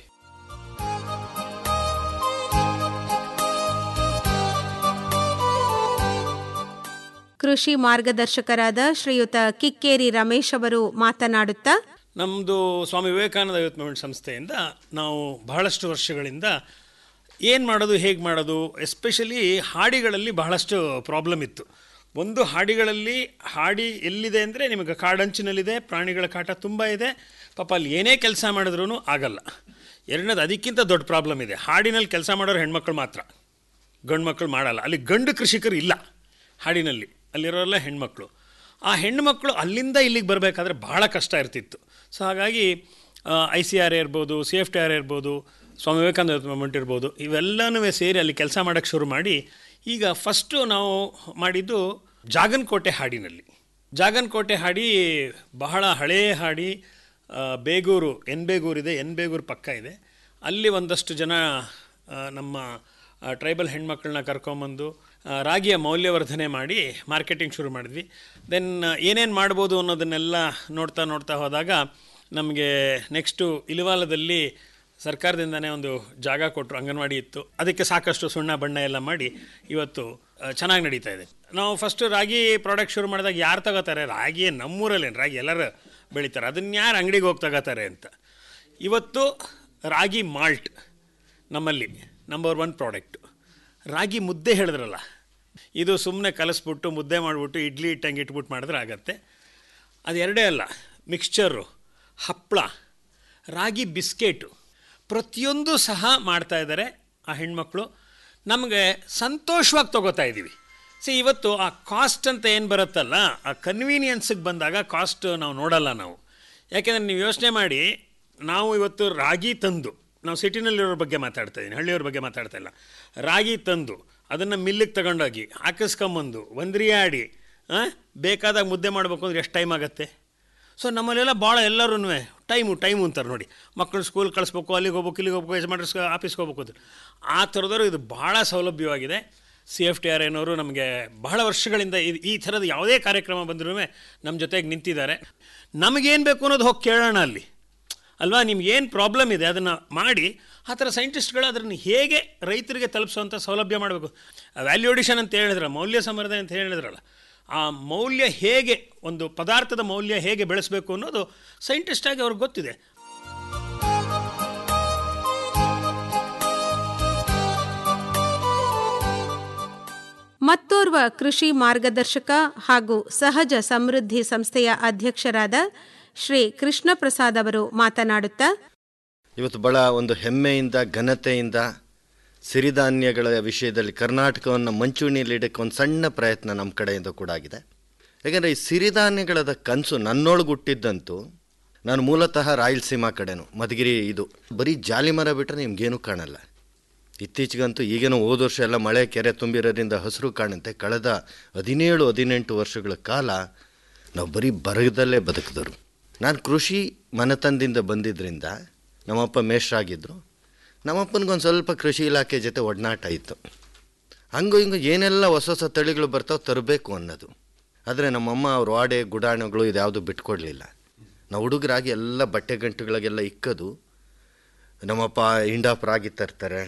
Speaker 1: ಕೃಷಿ ಮಾರ್ಗದರ್ಶಕರಾದ ಶ್ರೀಯುತ ಕಿಕ್ಕೇರಿ ರಮೇಶ್ ಅವರು ಮಾತನಾಡುತ್ತಾ
Speaker 16: ನಮ್ಮದು ಸ್ವಾಮಿ ವಿವೇಕಾನಂದ ಯೂತ್ ಮೂವ್ಮೆಂಟ್ ಸಂಸ್ಥೆಯಿಂದ ನಾವು ಬಹಳಷ್ಟು ವರ್ಷಗಳಿಂದ ಏನು ಮಾಡೋದು ಹೇಗೆ ಮಾಡೋದು ಎಸ್ಪೆಷಲಿ ಹಾಡಿಗಳಲ್ಲಿ ಬಹಳಷ್ಟು ಪ್ರಾಬ್ಲಮ್ ಇತ್ತು ಒಂದು ಹಾಡಿಗಳಲ್ಲಿ ಹಾಡಿ ಎಲ್ಲಿದೆ ಅಂದರೆ ನಿಮಗೆ ಕಾಡಂಚಿನಲ್ಲಿದೆ ಪ್ರಾಣಿಗಳ ಕಾಟ ತುಂಬ ಇದೆ ಪಾಪ ಅಲ್ಲಿ ಏನೇ ಕೆಲಸ ಮಾಡಿದ್ರೂ ಆಗಲ್ಲ ಎರಡನೇದು ಅದಕ್ಕಿಂತ ದೊಡ್ಡ ಪ್ರಾಬ್ಲಮ್ ಇದೆ ಹಾಡಿನಲ್ಲಿ ಕೆಲಸ ಮಾಡೋರು ಹೆಣ್ಮಕ್ಳು ಮಾತ್ರ ಗಂಡು ಮಕ್ಕಳು ಮಾಡಲ್ಲ ಅಲ್ಲಿ ಗಂಡು ಕೃಷಿಕರು ಇಲ್ಲ ಹಾಡಿನಲ್ಲಿ ಅಲ್ಲಿರೋರೆಲ್ಲ ಹೆಣ್ಮಕ್ಳು ಆ ಹೆಣ್ಣುಮಕ್ಕಳು ಅಲ್ಲಿಂದ ಇಲ್ಲಿಗೆ ಬರಬೇಕಾದ್ರೆ ಭಾಳ ಕಷ್ಟ ಇರ್ತಿತ್ತು ಸೊ ಹಾಗಾಗಿ ಐ ಸಿ ಆರ್ ಇರ್ಬೋದು ಸಿ ಎಫ್ ಟಿ ಆರ್ ಇರ್ಬೋದು ಸ್ವಾಮಿ ವಿವೇಕಾನಂದ ಮೂಮೆಂಟ್ ಇರ್ಬೋದು ಇವೆಲ್ಲನೂ ಸೇರಿ ಅಲ್ಲಿ ಕೆಲಸ ಮಾಡೋಕ್ಕೆ ಶುರು ಮಾಡಿ ಈಗ ಫಸ್ಟು ನಾವು ಮಾಡಿದ್ದು ಜಾಗನ್ಕೋಟೆ ಹಾಡಿನಲ್ಲಿ ಜಾಗನ್ಕೋಟೆ ಹಾಡಿ ಬಹಳ ಹಳೆಯ ಹಾಡಿ ಬೇಗೂರು ಎನ್ ಬೇಗೂರಿದೆ ಎನ್ ಬೇಗೂರು ಪಕ್ಕ ಇದೆ ಅಲ್ಲಿ ಒಂದಷ್ಟು ಜನ ನಮ್ಮ ಟ್ರೈಬಲ್ ಹೆಣ್ಮಕ್ಳನ್ನ ಕರ್ಕೊಂಬಂದು ರಾಗಿಯ ಮೌಲ್ಯವರ್ಧನೆ ಮಾಡಿ ಮಾರ್ಕೆಟಿಂಗ್ ಶುರು ಮಾಡಿದ್ವಿ ದೆನ್ ಏನೇನು ಮಾಡ್ಬೋದು ಅನ್ನೋದನ್ನೆಲ್ಲ ನೋಡ್ತಾ ನೋಡ್ತಾ ಹೋದಾಗ ನಮಗೆ ನೆಕ್ಸ್ಟು ಇಲಿವಾಲದಲ್ಲಿ ಸರ್ಕಾರದಿಂದನೇ ಒಂದು ಜಾಗ ಕೊಟ್ಟರು ಅಂಗನವಾಡಿ ಇತ್ತು ಅದಕ್ಕೆ ಸಾಕಷ್ಟು ಸುಣ್ಣ ಬಣ್ಣ ಎಲ್ಲ ಮಾಡಿ ಇವತ್ತು ಚೆನ್ನಾಗಿ ನಡೀತಾ ಇದೆ ನಾವು ಫಸ್ಟು ರಾಗಿ ಪ್ರಾಡಕ್ಟ್ ಶುರು ಮಾಡಿದಾಗ ಯಾರು ತಗೋತಾರೆ ರಾಗಿ ನಮ್ಮೂರಲ್ಲೇನು ರಾಗಿ ಎಲ್ಲರೂ ಬೆಳೀತಾರೆ ಅದನ್ನ ಯಾರು ಅಂಗಡಿಗೆ ಹೋಗಿ ತಗೋತಾರೆ ಅಂತ ಇವತ್ತು ರಾಗಿ ಮಾಲ್ಟ್ ನಮ್ಮಲ್ಲಿ number one product ragi mudde ಹೇಳಿದ್ರಲ್ಲ ಇದು ಸುಮ್ಮನೆ ಕಲಸ್ಬಿಟ್ಟು ಮುದ್ದೆ ಮಾಡಿಬಿಟ್ಟು ಇಡ್ಲಿ ಇಟ್ಟಂಗೆ ಇಟ್ಬಿಟ್ಟು ಮಾಡಿದ್ರೆ ಆಗತ್ತೆ ಅದು ಎರಡೇ ಅಲ್ಲ ಮಿಕ್ಸ್ಚರು ಹಪ್ಪಳ ರಾಗಿ ಬಿಸ್ಕೆಟು ಪ್ರತಿಯೊಂದು ಸಹ ಮಾಡ್ತಾ ಇದ್ದಾರೆ ಆ ಹೆಣ್ಮಕ್ಳು ನಮಗೆ ಸಂತೋಷವಾಗಿ ತೊಗೋತಾ ಇದ್ದೀವಿ ಸಿ ಇವತ್ತು ಆ ಕಾಸ್ಟ್ ಅಂತ ಏನು ಬರುತ್ತಲ್ಲ ಆ ಕನ್ವೀನಿಯನ್ಸಿಗೆ ಬಂದಾಗ ಕಾಸ್ಟ್ ನಾವು ನೋಡಲ್ಲ ನಾವು ಯಾಕೆಂದರೆ ನೀವು ಯೋಚನೆ ಮಾಡಿ ನಾವು ಇವತ್ತು ರಾಗಿ ತಂದು ನಾವು ಸಿಟಿನಲ್ಲಿರೋ ಬಗ್ಗೆ ಮಾತಾಡ್ತಾ ಇದ್ದೀನಿ ಹಳ್ಳಿಯವ್ರ ಬಗ್ಗೆ ಮಾತಾಡ್ತಾ ಇಲ್ಲ ರಾಗಿ ತಂದು ಅದನ್ನು ಮಿಲ್ಲಿಗೆ ತಗೊಂಡೋಗಿ ಹಾಕಿಸ್ಕೊಂಬಂದು ಒಂದ್ರಿಯಾಡಿ ಬೇಕಾದಾಗ ಮುದ್ದೆ ಮಾಡಬೇಕು ಅಂದ್ರೆ ಎಷ್ಟು ಟೈಮ್ ಆಗುತ್ತೆ ಸೊ ನಮ್ಮಲ್ಲೆಲ್ಲ ಭಾಳ ಎಲ್ಲರೂ ಟೈಮು ಟೈಮು ಅಂತಾರೆ ನೋಡಿ ಮಕ್ಕಳು ಸ್ಕೂಲ್ ಕಳಿಸ್ಬೇಕು ಅಲ್ಲಿಗೆ ಹೋಗ್ಬೇಕು ಇಲ್ಲಿಗೆ ಹೋಗ್ಬೇಕು ಯಜಮಾನ್ರ ಆಫೀಸ್ಗೆ ಹೋಗ್ಬೇಕು ಅಂತ ಆ ಥರದವರು ಇದು ಭಾಳ ಸೌಲಭ್ಯವಾಗಿದೆ ಸಿ ಎಫ್ ಟಿ ಆರ್ ಏನವರು ನಮಗೆ ಬಹಳ ವರ್ಷಗಳಿಂದ ಇದು ಈ ಥರದ ಯಾವುದೇ ಕಾರ್ಯಕ್ರಮ ಬಂದರೂ ನಮ್ಮ ಜೊತೆಗೆ ನಿಂತಿದ್ದಾರೆ ನಮಗೇನು ಬೇಕು ಅನ್ನೋದು ಹೋಗಿ ಕೇಳೋಣ ಅಲ್ಲಿ ಅಲ್ವಾ ನಿಮ್ಗೆ ಏನು ಪ್ರಾಬ್ಲಮ್ ಇದೆ ಅದನ್ನು ಮಾಡಿ ಆ ಥರ ಸೈಂಟಿಸ್ಟ್ಗಳು ಅದನ್ನು ಹೇಗೆ ರೈತರಿಗೆ ತಲುಪಿಸುವಂಥ ಸೌಲಭ್ಯ ಮಾಡಬೇಕು ವ್ಯಾಲ್ಯೂಡಿಷನ್ ಅಂತ ಹೇಳಿದ್ರೆ ಮೌಲ್ಯ ಸಂವರ್ಧನೆ ಅಂತ ಹೇಳಿದ್ರಲ್ಲ ಆ ಮೌಲ್ಯ ಹೇಗೆ ಒಂದು ಪದಾರ್ಥದ ಮೌಲ್ಯ ಹೇಗೆ ಬೆಳೆಸಬೇಕು ಅನ್ನೋದು ಸೈಂಟಿಸ್ಟಾಗಿ ಅವ್ರಿಗೆ ಗೊತ್ತಿದೆ
Speaker 1: ಭೂತಪೂರ್ವ ಕೃಷಿ ಮಾರ್ಗದರ್ಶಕ ಹಾಗೂ ಸಹಜ ಸಮೃದ್ಧಿ ಸಂಸ್ಥೆಯ ಅಧ್ಯಕ್ಷರಾದ ಶ್ರೀ ಕೃಷ್ಣ ಪ್ರಸಾದ್ ಅವರು ಮಾತನಾಡುತ್ತಾ
Speaker 17: ಇವತ್ತು ಬಹಳ ಒಂದು ಹೆಮ್ಮೆಯಿಂದ ಘನತೆಯಿಂದ ಸಿರಿಧಾನ್ಯಗಳ ವಿಷಯದಲ್ಲಿ ಕರ್ನಾಟಕವನ್ನು ಮಂಚೂಣಿಯಲ್ಲಿಡಕ್ಕೆ ಒಂದು ಸಣ್ಣ ಪ್ರಯತ್ನ ನಮ್ಮ ಕಡೆಯಿಂದ ಕೂಡ ಆಗಿದೆ ಯಾಕಂದರೆ ಈ ಸಿರಿಧಾನ್ಯಗಳದ ಕನಸು ನನ್ನೊಳಗೆ ಹುಟ್ಟಿದ್ದಂತೂ ನಾನು ಮೂಲತಃ ರಾಯಲಸೀಮಾ ಕಡೆನು ಮಧುಗಿರಿ ಇದು ಬರೀ ಜಾಲಿ ಮರ ಬಿಟ್ಟರೆ ನಿಮ್ಗೇನು ಕಾಣಲ್ಲ ಇತ್ತೀಚೆಗಂತೂ ಈಗೇನೋ ಹೋದ ವರ್ಷ ಎಲ್ಲ ಮಳೆ ಕೆರೆ ತುಂಬಿರೋದ್ರಿಂದ ಹಸಿರು ಕಾಣುತ್ತೆ ಕಳೆದ ಹದಿನೇಳು ಹದಿನೆಂಟು ವರ್ಷಗಳ ಕಾಲ ನಾವು ಬರೀ ಬರಗದಲ್ಲೇ ಬದುಕಿದರು ನಾನು ಕೃಷಿ ಮನೆತನದಿಂದ ಬಂದಿದ್ದರಿಂದ ನಮ್ಮಪ್ಪ ಮೇಷ್ರಾಗಿದ್ದರು ನಮ್ಮಪ್ಪನಿಗೊಂದು ಸ್ವಲ್ಪ ಕೃಷಿ ಇಲಾಖೆ ಜೊತೆ ಒಡನಾಟ ಇತ್ತು ಹಂಗೂ ಹಿಂಗೂ ಏನೆಲ್ಲ ಹೊಸ ಹೊಸ ತಳಿಗಳು ಬರ್ತಾವೆ ತರಬೇಕು ಅನ್ನೋದು ಆದರೆ ನಮ್ಮಮ್ಮ ಅವ್ರ ವಾಡೆ ಗುಡಾಣಗಳು ಇದ್ಯಾವುದು ಬಿಟ್ಕೊಡ್ಲಿಲ್ಲ ನಾವು ಹುಡುಗರಾಗಿ ಎಲ್ಲ ಬಟ್ಟೆ ಗಂಟುಗಳಿಗೆಲ್ಲ ಇಕ್ಕದು ನಮ್ಮಪ್ಪ ಇಂಡಾಪ್ ರಾಗಿ ತರ್ತಾರೆ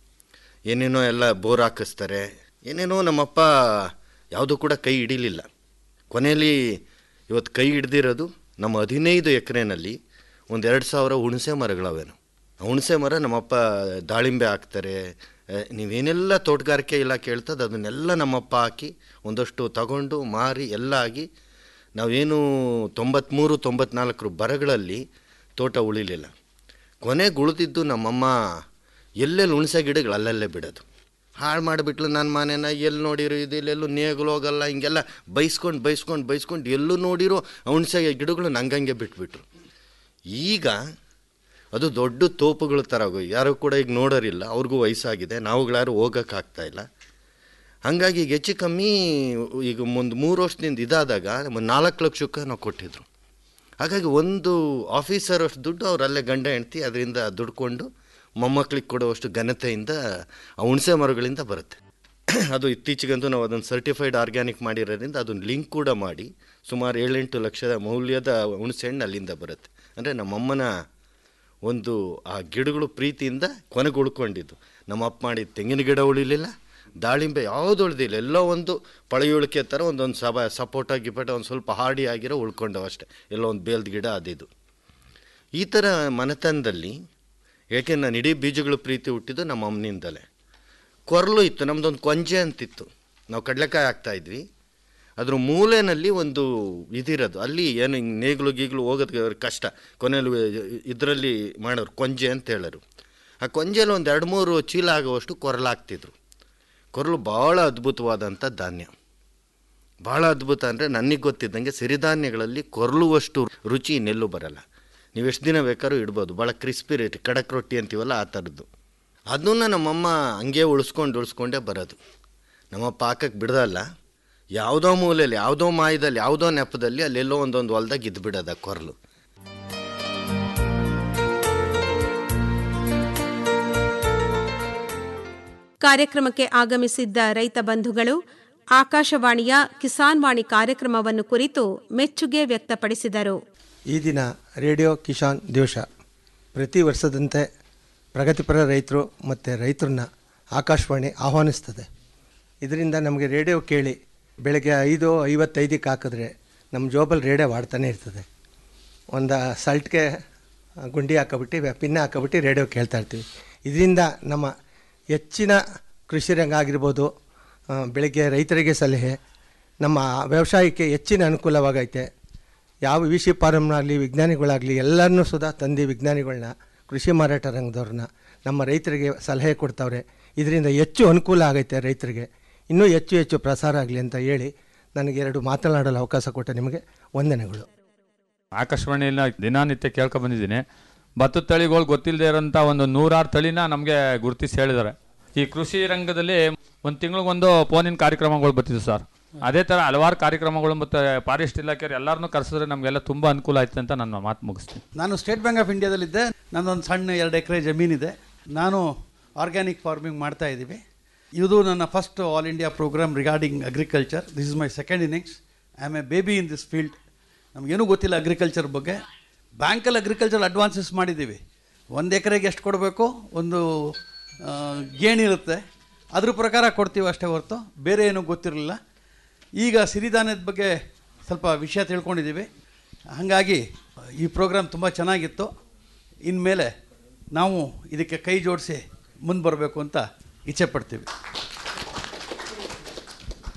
Speaker 17: ಏನೇನೋ ಎಲ್ಲ ಬೋರ್ ಹಾಕಿಸ್ತಾರೆ ಏನೇನೋ ನಮ್ಮಪ್ಪ ಯಾವುದೂ ಕೂಡ ಕೈ ಹಿಡಿಲಿಲ್ಲ ಕೊನೆಯಲ್ಲಿ ಇವತ್ತು ಕೈ ಹಿಡ್ದಿರೋದು ನಮ್ಮ ಹದಿನೈದು ಎಕರೆನಲ್ಲಿ ಒಂದು ಎರಡು ಸಾವಿರ ಹುಣಸೆ ಮರಗಳವೇನು ಆ ಹುಣಸೆ ಮರ ನಮ್ಮಪ್ಪ ದಾಳಿಂಬೆ ಹಾಕ್ತಾರೆ ಆ, ನೀವೇನೆಲ್ಲ ತೋಟಗಾರಿಕೆ ಇಲಾಖೆ ಹೇಳ್ತದೆ ಅದನ್ನೆಲ್ಲ ನಮ್ಮಪ್ಪ ಹಾಕಿ ಒಂದಷ್ಟು ತಗೊಂಡು ಮಾರಿ ಎಲ್ಲ ಆಗಿ ನಾವೇನು ತೊಂಬತ್ತ್ಮೂರು ತೊಂಬತ್ನಾಲ್ಕರ ಬರಗಳಲ್ಲಿ ತೋಟ ಉಳಿಲಿಲ್ಲ ಕೊನೆಗೆ ಉಳಿದಿದ್ದು ನಮ್ಮಮ್ಮ ಎಲ್ಲೆಲ್ಲಿ ಹುಣಸೆ ಗಿಡಗಳು ಅಲ್ಲಲ್ಲೇ ಬಿಡೋದು ಹಾಳು ಮಾಡಿಬಿಟ್ಲು ನನ್ನ ಮನೇನ ಎಲ್ಲಿ ನೋಡಿರೋ ಇದು ಇಲ್ಲೆಲ್ಲೂ ನೇಗಲು ಹೋಗಲ್ಲ ಹಿಂಗೆಲ್ಲ ಬೈಸ್ಕೊಂಡು ಬೈಸ್ಕೊಂಡು ಬೈಸ್ಕೊಂಡು ಎಲ್ಲೂ ನೋಡಿರೋ ಹುಣಸೆ ಗಿಡಗಳು ನಂಗಂಗೆ ಬಿಟ್ಬಿಟ್ರು ಈಗ ಅದು ದೊಡ್ಡ ತೋಪುಗಳ ಥರ ಆಗೋಗಿ ಯಾರು ಕೂಡ ಈಗ ನೋಡೋರಿಲ್ಲ ಅವ್ರಿಗೂ ವಯಸ್ಸಾಗಿದೆ ನಾವುಗಳಾರು ಹೋಗೋಕ್ಕಾಗ್ತಾ ಇಲ್ಲ ಹಾಗಾಗಿ ಈಗ ಹೆಚ್ಚು ಕಮ್ಮಿ ಈಗ ಒಂದು ಮೂರು ವರ್ಷದಿಂದ ಇದಾದಾಗ ಒಂದು ನಾಲ್ಕು ಲಕ್ಷಕ್ಕೆ ನಾವು ಕೊಟ್ಟಿದ್ರು ಹಾಗಾಗಿ ಒಂದು ಆಫೀಸರ್ ಅಷ್ಟು ದುಡ್ಡು ಅವರಲ್ಲೇ ಗಂಡ ಹೆಂಡ್ತಿ ಅದರಿಂದ ದುಡ್ಕೊಂಡು ಮೊಮ್ಮಕ್ಳಿಗೆ ಕೊಡುವಷ್ಟು ಘನತೆಯಿಂದ ಆ ಹುಣಸೆ ಮರಗಳಿಂದ ಬರುತ್ತೆ ಅದು ಇತ್ತೀಚೆಗಂತೂ ನಾವು ಅದನ್ನು ಸರ್ಟಿಫೈಡ್ ಆರ್ಗ್ಯಾನಿಕ್ ಮಾಡಿರೋದ್ರಿಂದ ಅದನ್ನು ಲಿಂಕ್ ಕೂಡ ಮಾಡಿ ಸುಮಾರು ಏಳೆಂಟು ಲಕ್ಷದ ಮೌಲ್ಯದ ಹುಣಸೆ ಹಣ್ಣು ಅಲ್ಲಿಂದ ಬರುತ್ತೆ ಅಂದರೆ ನಮ್ಮಮ್ಮನ ಒಂದು ಆ ಗಿಡಗಳು ಪ್ರೀತಿಯಿಂದ ಕೊನೆಗೆ ಉಳ್ಕೊಂಡಿದ್ದು ನಮ್ಮ ಅಪ್ಪ ಮಾಡಿದ ತೆಂಗಿನ ಗಿಡ ಉಳಿಲಿಲ್ಲ ದಾಳಿಂಬೆ ಯಾವುದು ಉಳಿದಿಲ್ಲ ಎಲ್ಲೋ ಒಂದು ಪಳೆಯುಳಿಕೆ ಥರ ಒಂದೊಂದು ಸಬ ಸಪೋಟ ಗಿಪೋಟ ಒಂದು ಸ್ವಲ್ಪ ಹಾಡಿ ಆಗಿರೋ ಉಳ್ಕೊಂಡವು ಅಷ್ಟೇ ಎಲ್ಲೋ ಒಂದು ಬೇಲ್ದ ಗಿಡ ಅದಿದು ಈ ಥರ ಮನೆತನದಲ್ಲಿ ಏಕೆ ನಾನು ಇಡೀ ಬೀಜಗಳು ಪ್ರೀತಿ ಹುಟ್ಟಿದ್ದು ನಮ್ಮ ಅಮ್ಮನಿಂದಲೇ ಕೊರಲು ಇತ್ತು ನಮ್ಮದೊಂದು ಕೊಂಜೆ ಅಂತಿತ್ತು ನಾವು ಕಡಲೆಕಾಯಿ ಹಾಕ್ತಾಯಿದ್ವಿ ಅದ್ರ ಮೂಲೆಯಲ್ಲಿ ಒಂದು ಇದಿರೋದು ಅಲ್ಲಿ ಏನು ಹಿಂಗೆ ನೇಗ್ಲು ಗೀಗ್ಲು ಹೋಗೋದು ಕಷ್ಟ ಕೊನೆಯಲ್ಲಿ ಇದರಲ್ಲಿ ಮಾಡೋರು ಕೊಂಜೆ ಅಂತ ಹೇಳೋರು ಆ ಕೊಂಜೆಲಿ ಒಂದು ಎರಡು ಮೂರು ಚೀಲ ಆಗುವಷ್ಟು ಕೊರಲು ಹಾಕ್ತಿದ್ರು ಕೊರಲು ಭಾಳ ಅದ್ಭುತವಾದಂಥ ಧಾನ್ಯ ಭಾಳ ಅದ್ಭುತ ಅಂದರೆ ನನಗೆ ಗೊತ್ತಿದ್ದಂಗೆ ಸಿರಿಧಾನ್ಯಗಳಲ್ಲಿ ಕೊರಲುವಷ್ಟು ರುಚಿ ಇನ್ನೆಲ್ಲೂ ಬರಲ್ಲ ನೀವು ಎಷ್ಟು ದಿನ ಬೇಕಾದ್ರೂ ಇಡ್ಬೋದು ಭಾಳ ಕ್ರಿಸ್ಪಿ ರೇಟ್ ಕಡಕ್ ರೊಟ್ಟಿ ಅಂತೀವಲ್ಲ ಆ ಥರದ್ದು ಅದನ್ನು ನಮ್ಮಮ್ಮ ಹಂಗೆ ಉಳಿಸ್ಕೊಂಡು ಉಳಿಸ್ಕೊಂಡೇ ಬರೋದು ನಮ್ಮ ಪಾಕಕ್ಕೆ ಬಿಡೋದಲ್ಲ ಯಾವುದೋ ಮೂಲೆಯಲ್ಲಿ ಯಾವುದೋ ಮಾಯದಲ್ಲಿ ಯಾವುದೋ ನೆಪದಲ್ಲಿ ಅಲ್ಲೆಲ್ಲೋ ಒಂದೊಂದು ಹೊಲ್ದಾಗ ಇದ್ದು ಬಿಡೋದ ಕೊರಲು
Speaker 1: ಕಾರ್ಯಕ್ರಮಕ್ಕೆ ಆಗಮಿಸಿದ್ದ ರೈತ ಬಂಧುಗಳು ಆಕಾಶವಾಣಿಯ ಕಿಸಾನ್ ವಾಣಿ ಕಾರ್ಯಕ್ರಮವನ್ನು ಕುರಿತು ಮೆಚ್ಚುಗೆ ವ್ಯಕ್ತಪಡಿಸಿದರು
Speaker 18: ಈ ದಿನ ರೇಡಿಯೋ ಕಿಸಾನ್ ದಿವಸ ಪ್ರತಿ ವರ್ಷದಂತೆ ಪ್ರಗತಿಪರ ರೈತರು ಮತ್ತು ರೈತರನ್ನ ಆಕಾಶವಾಣಿ ಆಹ್ವಾನಿಸ್ತದೆ ಇದರಿಂದ ನಮಗೆ ರೇಡಿಯೋ ಕೇಳಿ ಬೆಳಗ್ಗೆ ಐದು ಐವತ್ತೈದಕ್ಕೆ ಹಾಕಿದ್ರೆ ನಮ್ಮ ಜೋಬಲ್ಲಿ ರೇಡಿಯೋ ವಾಡ್ತಾನೆ ಇರ್ತದೆ ಒಂದು ಸಲ್ಟ್ಗೆ ಗುಂಡಿ ಹಾಕೊಬಿಟ್ಟು ಪಿನ್ನ ಹಾಕೊಬಿಟ್ಟು ರೇಡಿಯೋ ಕೇಳ್ತಾ ಇರ್ತೀವಿ ಇದರಿಂದ ನಮ್ಮ ಹೆಚ್ಚಿನ ಕೃಷಿ ರಂಗ ಆಗಿರ್ಬೋದು ಆ, ಬೆಳಗ್ಗೆ ರೈತರಿಗೆ ಸಲಹೆ ನಮ್ಮ ವ್ಯವಸಾಯಕ್ಕೆ ಹೆಚ್ಚಿನ ಅನುಕೂಲವಾಗೈತೆ ಯಾವ ವಿ ಸಿ ಫಾರಮ್ನಾಗಲಿ ವಿಜ್ಞಾನಿಗಳಾಗಲಿ ಎಲ್ಲರನ್ನೂ ಸುಧಾ ತಂದು ವಿಜ್ಞಾನಿಗಳನ್ನ ಕೃಷಿ ಮಾರಾಟ ರಂಗದವ್ರನ್ನ ನಮ್ಮ ರೈತರಿಗೆ ಸಲಹೆ ಕೊಡ್ತಾವ್ರೆ ಇದರಿಂದ ಹೆಚ್ಚು ಅನುಕೂಲ ಆಗೈತೆ ರೈತರಿಗೆ ಇನ್ನೂ ಹೆಚ್ಚು ಹೆಚ್ಚು ಪ್ರಸಾರ ಆಗಲಿ ಅಂತ ಹೇಳಿ ನನಗೆ ಎರಡು ಮಾತನಾಡಲು ಅವಕಾಶ ಕೊಟ್ಟ ನಿಮಗೆ ವಂದನೆಗಳು
Speaker 19: ಆಕಾಶವಾಣಿಯಲ್ಲಿ ದಿನನಿತ್ಯ ಕೇಳ್ಕೊ ಬಂದಿದ್ದೀನಿ ಭತ್ತದ ತಳಿಗಳು ಗೊತ್ತಿಲ್ಲದೆ ಇರೋಂಥ ಒಂದು ನೂರಾರು ತಳಿನ ನಮಗೆ ಗುರುತಿಸಿ ಹೇಳಿದ್ದಾರೆ ಈ ಕೃಷಿ ರಂಗದಲ್ಲಿ ಒಂದು ತಿಂಗಳಿಗೊಂದು ಫೋನಿನ ಕಾರ್ಯಕ್ರಮಗಳು ಬರ್ತಿದ್ವು ಸರ್ ಅದೇ ಥರ ಹಲವಾರು ಕಾರ್ಯಕ್ರಮಗಳು ಮತ್ತು ಫಾರೆಸ್ಟ್ ಇಲಾಖೆಯವ್ರು ಎಲ್ಲರನ್ನೂ ಕರೆಸಿದ್ರೆ ನಮಗೆಲ್ಲ ತುಂಬ ಅನುಕೂಲ ಆಯ್ತು ಅಂತ ನನ್ನ ಮಾತು ಮುಗಿಸ್ತೀನಿ
Speaker 20: ನಾನು ಸ್ಟೇಟ್ ಬ್ಯಾಂಕ್ ಆಫ್ ಇಂಡಿಯಾದಲ್ಲಿದ್ದೆ ನನ್ನೊಂದು ಸಣ್ಣ ಎರಡು ಎಕರೆ ಜಮೀನಿದೆ ನಾನು ಆರ್ಗ್ಯಾನಿಕ್ ಫಾರ್ಮಿಂಗ್ ಮಾಡ್ತಾ ಇದ್ದೀವಿ ಇದು ನನ್ನ first all India programme regarding agriculture this is my second innings I am a baby in this field ನಮಗೇನೂ ಗೊತ್ತಿಲ್ಲ ಅಗ್ರಿಕಲ್ಚರ್ ಬಗ್ಗೆ ಬ್ಯಾಂಕಲ್ಲಿ ಅಗ್ರಿಕಲ್ಚರ್ ಅಡ್ವಾನ್ಸಸ್ ಮಾಡಿದ್ದೀವಿ ಒಂದು ಎಕರೆಗೆ ಎಷ್ಟು ಕೊಡಬೇಕು ಒಂದು ಆ, ಗೇಣಿರುತ್ತೆ ಅದ್ರ ಪ್ರಕಾರ ಕೊಡ್ತೀವಿ ಅಷ್ಟೇ ಹೊರತು ಬೇರೆ ಏನೂ ಗೊತ್ತಿರಲಿಲ್ಲ ಈಗ ಸಿರಿಧಾನ್ಯದ ಬಗ್ಗೆ ಸ್ವಲ್ಪ ವಿಷಯ ತಿಳ್ಕೊಂಡಿದ್ದೀವಿ ಹಾಗಾಗಿ ಈ ಪ್ರೋಗ್ರಾಮ್ ತುಂಬ ಚೆನ್ನಾಗಿತ್ತು ಇನ್ಮೇಲೆ ನಾವು ಇದಕ್ಕೆ ಕೈ ಜೋಡಿಸಿ ಮುಂದೆ ಬರಬೇಕು ಅಂತ ಇಚ್ಛೆ ಪಡ್ತೀವಿ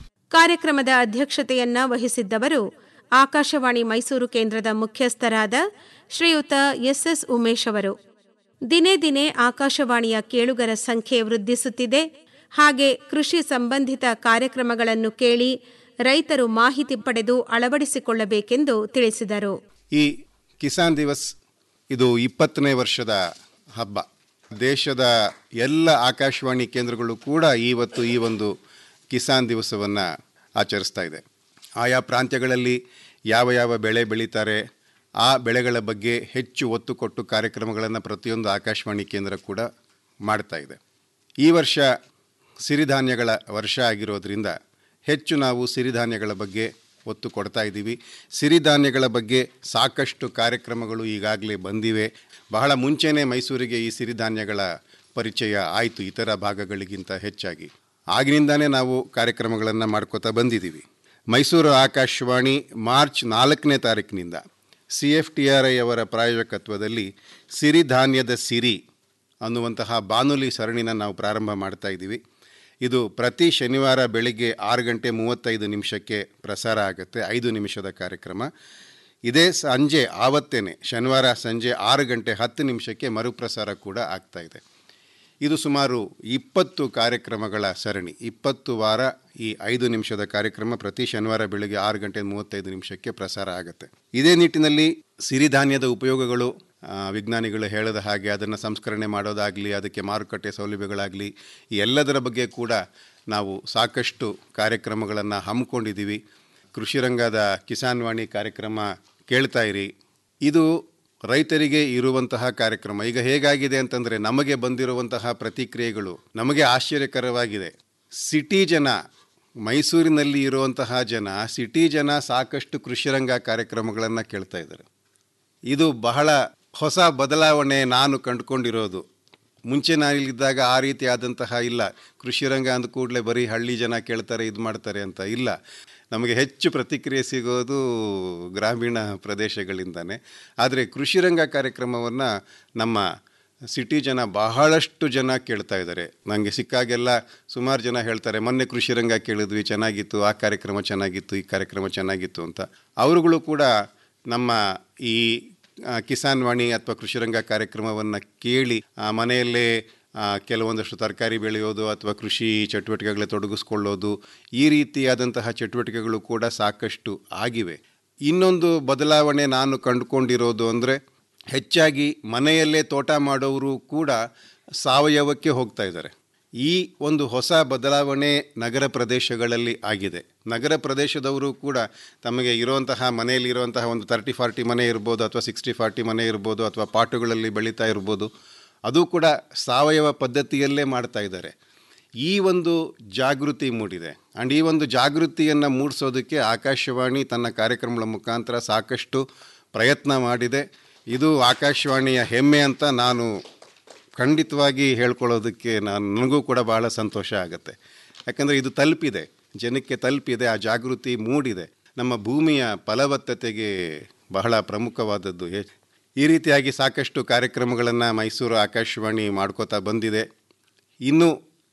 Speaker 1: ಕಾರ್ಯಕ್ರಮದ ಅಧ್ಯಕ್ಷತೆಯನ್ನ ವಹಿಸಿದ್ದವರು ಆಕಾಶವಾಣಿ ಮೈಸೂರು ಕೇಂದ್ರದ ಮುಖ್ಯಸ್ಥರಾದ ಶ್ರೀಯುತ ಎಸ್ಎಸ್ ಉಮೇಶ್ ಅವರು ದಿನೇ ದಿನೇ ಆಕಾಶವಾಣಿಯ ಕೇಳುಗರ ಸಂಖ್ಯೆ ವೃದ್ಧಿಸುತ್ತಿದೆ ಹಾಗೆ ಕೃಷಿ ಸಂಬಂಧಿತ ಕಾರ್ಯಕ್ರಮಗಳನ್ನು ಕೇಳಿ ರೈತರು ಮಾಹಿತಿ ಪಡೆದು ಅಳವಡಿಸಿಕೊಳ್ಳಬೇಕೆಂದು ತಿಳಿಸಿದರು
Speaker 21: ಈ ಕಿಸಾನ್ ದಿವಸ್ ಇದು ಇಪ್ಪತ್ತನೇ ವರ್ಷದ ಹಬ್ಬ ದೇಶದ ಎಲ್ಲ ಆಕಾಶವಾಣಿ ಕೇಂದ್ರಗಳು ಕೂಡ ಇವತ್ತು ಈ ಒಂದು ಕಿಸಾನ್ ದಿವಸವನ್ನು ಆಚರಿಸ್ತಾ ಇದೆ ಆಯಾ ಪ್ರಾಂತ್ಯಗಳಲ್ಲಿ ಯಾವ ಯಾವ ಬೆಳೆ ಬೆಳೀತಾರೆ ಆ ಬೆಳೆಗಳ ಬಗ್ಗೆ ಹೆಚ್ಚು ಒತ್ತು ಕೊಟ್ಟು ಕಾರ್ಯಕ್ರಮಗಳನ್ನು ಪ್ರತಿಯೊಂದು ಆಕಾಶವಾಣಿ ಕೇಂದ್ರ ಕೂಡ ಮಾಡ್ತಾ ಇದೆ ಈ ವರ್ಷ ಸಿರಿಧಾನ್ಯಗಳ ವರ್ಷ ಆಗಿರೋದ್ರಿಂದ ಹೆಚ್ಚು ನಾವು ಸಿರಿಧಾನ್ಯಗಳ ಬಗ್ಗೆ ಒತ್ತು ಕೊಡ್ತಾ ಇದ್ದೀವಿ ಸಿರಿಧಾನ್ಯಗಳ ಬಗ್ಗೆ ಸಾಕಷ್ಟು ಕಾರ್ಯಕ್ರಮಗಳು ಈಗಾಗಲೇ ಬಂದಿವೆ ಬಹಳ ಮುಂಚೆನೇ ಮೈಸೂರಿಗೆ ಈ ಸಿರಿಧಾನ್ಯಗಳ ಪರಿಚಯ ಆಯಿತು ಇತರ ಭಾಗಗಳಿಗಿಂತ ಹೆಚ್ಚಾಗಿ ಆಗಿನಿಂದಾನೇ ನಾವು ಕಾರ್ಯಕ್ರಮಗಳನ್ನು ಮಾಡ್ಕೋತಾ ಬಂದಿದ್ದೀವಿ ಮೈಸೂರು ಆಕಾಶವಾಣಿ ಮಾರ್ಚ್ ನಾಲ್ಕನೇ ತಾರೀಕಿನಿಂದ C F T R I ಅವರ ಪ್ರಾಯೋಜಕತ್ವದಲ್ಲಿ ಸಿರಿಧಾನ್ಯದ ಸಿರಿ ಅನ್ನುವಂತಹ ಬಾನುಲಿ ಸರಣಿನ ನಾವು ಪ್ರಾರಂಭ ಮಾಡ್ತಾ ಇದ್ದೀವಿ ಇದು ಪ್ರತಿ ಶನಿವಾರ ಬೆಳಿಗ್ಗೆ ಆರು ಗಂಟೆ ಮೂವತ್ತೈದು ನಿಮಿಷಕ್ಕೆ ಪ್ರಸಾರ ಆಗುತ್ತೆ ಐದು ನಿಮಿಷದ ಕಾರ್ಯಕ್ರಮ ಇದೇ ಸಂಜೆ ಆವತ್ತೇನೆ ಶನಿವಾರ ಸಂಜೆ ಆರು ಗಂಟೆ ಹತ್ತು ನಿಮಿಷಕ್ಕೆ ಮರುಪ್ರಸಾರ ಕೂಡ ಆಗ್ತಾ ಇದೆ ಇದು ಸುಮಾರು ಇಪ್ಪತ್ತು ಕಾರ್ಯಕ್ರಮಗಳ ಸರಣಿ ಇಪ್ಪತ್ತು ವಾರ ಈ ಐದು ನಿಮಿಷದ ಕಾರ್ಯಕ್ರಮ ಪ್ರತಿ ಶನಿವಾರ ಬೆಳಗ್ಗೆ ಆರು ಗಂಟೆ ಮೂವತ್ತೈದು ನಿಮಿಷಕ್ಕೆ ಪ್ರಸಾರ ಆಗುತ್ತೆ ಇದೇ ನಿಟ್ಟಿನಲ್ಲಿ ಸಿರಿಧಾನ್ಯದ ಉಪಯೋಗಗಳು ಆ, ವಿಜ್ಞಾನಿಗಳು ಹೇಳದ ಹಾಗೆ ಅದನ್ನು ಸಂಸ್ಕರಣೆ ಮಾಡೋದಾಗಲಿ ಅದಕ್ಕೆ ಮಾರುಕಟ್ಟೆ ಸೌಲಭ್ಯಗಳಾಗಲಿ ಈ ಎಲ್ಲದರ ಬಗ್ಗೆ ಕೂಡ ನಾವು ಸಾಕಷ್ಟು ಕಾರ್ಯಕ್ರಮಗಳನ್ನು ಹಮ್ಮಿಕೊಂಡಿದ್ದೀವಿ ಕೃಷಿ ರಂಗದ ಕಿಸಾನ್ ವಾಣಿ ಕಾರ್ಯಕ್ರಮ ಕೇಳ್ತಾ ಇರಿ ಇದು ರೈತರಿಗೆ ಇರುವಂತಹ ಕಾರ್ಯಕ್ರಮ ಈಗ ಹೇಗಾಗಿದೆ ಅಂತಂದರೆ ನಮಗೆ ಬಂದಿರುವಂತಹ ಪ್ರತಿಕ್ರಿಯೆಗಳು ನಮಗೆ ಆಶ್ಚರ್ಯಕರವಾಗಿದೆ ಸಿಟಿ ಜನ ಮೈಸೂರಿನಲ್ಲಿ ಇರುವಂತಹ ಜನ ಸಿಟಿ ಜನ ಸಾಕಷ್ಟು ಕೃಷಿರಂಗ ಕಾರ್ಯಕ್ರಮಗಳನ್ನು ಕೇಳ್ತಾ ಇದ್ದಾರೆ ಇದು ಬಹಳ ಹೊಸ ಬದಲಾವಣೆ ನಾನು ಕಂಡುಕೊಂಡಿರೋದು ಮುಂಚೆ ನಾನಿಲ್ಲಿದ್ದಾಗ ಆ ರೀತಿ ಆದಂತಹ ಇಲ್ಲ ಕೃಷಿರಂಗ ಅಂದ ಕೂಡಲೇ ಬರೀ ಹಳ್ಳಿ ಜನ ಕೇಳ್ತಾರೆ ಇದು ಮಾಡ್ತಾರೆ ಅಂತ ಇಲ್ಲ ನಮಗೆ ಹೆಚ್ಚು ಪ್ರತಿಕ್ರಿಯೆ ಸಿಗೋದು ಗ್ರಾಮೀಣ ಪ್ರದೇಶಗಳಿಂದಾನೆ ಆದರೆ ಕೃಷಿರಂಗ ಕಾರ್ಯಕ್ರಮವನ್ನು ನಮ್ಮ ಸಿಟಿ ಜನ ಬಹಳಷ್ಟು ಜನ ಕೇಳ್ತಾ ಇದ್ದಾರೆ ನನಗೆ ಸಿಕ್ಕಾಗೆಲ್ಲ ಸುಮಾರು ಜನ ಹೇಳ್ತಾರೆ ಮೊನ್ನೆ ಕೃಷಿರಂಗ ಕೇಳಿದ್ವಿ ಚೆನ್ನಾಗಿತ್ತು ಆ ಕಾರ್ಯಕ್ರಮ ಚೆನ್ನಾಗಿತ್ತು ಈ ಕಾರ್ಯಕ್ರಮ ಚೆನ್ನಾಗಿತ್ತು ಅಂತ ಅವರುಗಳು ಕೂಡ ನಮ್ಮ ಈ ಆ, ಕಿಸಾನ್ ವಾಣಿ ಅಥವಾ ಕೃಷಿರಂಗ ಕಾರ್ಯಕ್ರಮವನ್ನು ಕೇಳಿ ಆ, ಮನೆಯಲ್ಲೇ ಆ, ಕೆಲವೊಂದಷ್ಟು ತರಕಾರಿ ಬೆಳೆಯೋದು ಅಥವಾ ಕೃಷಿ ಚಟುವಟಿಕೆಗಳೇ ತೊಡಗಿಸ್ಕೊಳ್ಳೋದು ಈ ರೀತಿಯಾದಂತಹ ಚಟುವಟಿಕೆಗಳು ಕೂಡ ಸಾಕಷ್ಟು ಆಗಿವೆ ಇನ್ನೊಂದು ಬದಲಾವಣೆ ನಾನು ಕಂಡುಕೊಂಡಿರೋದು ಅಂದರೆ ಹೆಚ್ಚಾಗಿ ಮನೆಯಲ್ಲೇ ತೋಟ ಮಾಡೋರು ಕೂಡ ಸಾವಯವಕ್ಕೆ ಹೋಗ್ತಾ ಇದ್ದಾರೆ ಈ ಒಂದು ಹೊಸ ಬದಲಾವಣೆ ನಗರ ಪ್ರದೇಶಗಳಲ್ಲಿ ಆಗಿದೆ ನಗರ ಪ್ರದೇಶದವರು ಕೂಡ ತಮಗೆ ಇರುವಂತಹ ಮನೆಯಲ್ಲಿ ಇರುವಂತಹ ಒಂದು ತರ್ಟಿ ಫಾರ್ಟಿ ಮನೆ ಇರ್ಬೋದು ಅಥವಾ ಸಿಕ್ಸ್ಟಿ ಫಾರ್ಟಿ ಮನೆ ಇರ್ಬೋದು ಅಥವಾ ಪಾಟುಗಳಲ್ಲಿ ಬೆಳೀತಾ ಇರ್ಬೋದು ಅದು ಕೂಡ ಸಾವಯವ ಪದ್ಧತಿಯಲ್ಲೇ ಮಾಡ್ತಾ ಇದ್ದಾರೆ ಈ ಒಂದು ಜಾಗೃತಿ ಮೂಡಿದೆ ಆ್ಯಂಡ್ ಈ ಒಂದು ಜಾಗೃತಿಯನ್ನು ಮೂಡಿಸೋದಕ್ಕೆ ಆಕಾಶವಾಣಿ ತನ್ನ ಕಾರ್ಯಕ್ರಮಗಳ ಮುಖಾಂತರ ಸಾಕಷ್ಟು ಪ್ರಯತ್ನ ಮಾಡಿದೆ ಇದು ಆಕಾಶವಾಣಿಯ ಹೆಮ್ಮೆ ಅಂತ ನಾನು ಖಂಡಿತವಾಗಿ ಹೇಳ್ಕೊಳ್ಳೋದಕ್ಕೆ ನಾನು ನನಗೂ ಕೂಡ ಬಹಳ ಸಂತೋಷ ಆಗುತ್ತೆ ಯಾಕಂದರೆ ಇದು ತಲುಪಿದೆ ಜನಕ್ಕೆ ತಲುಪಿದೆ ಆ ಜಾಗೃತಿ ಮೂಡಿದೆ ನಮ್ಮ ಭೂಮಿಯ ಫಲವತ್ತತೆಗೆ ಬಹಳ ಪ್ರಮುಖವಾದದ್ದು ಹೆ- ಈ ರೀತಿಯಾಗಿ ಸಾಕಷ್ಟು ಕಾರ್ಯಕ್ರಮಗಳನ್ನು ಮೈಸೂರು ಆಕಾಶವಾಣಿ ಮಾಡ್ಕೋತಾ ಬಂದಿದೆ ಇನ್ನು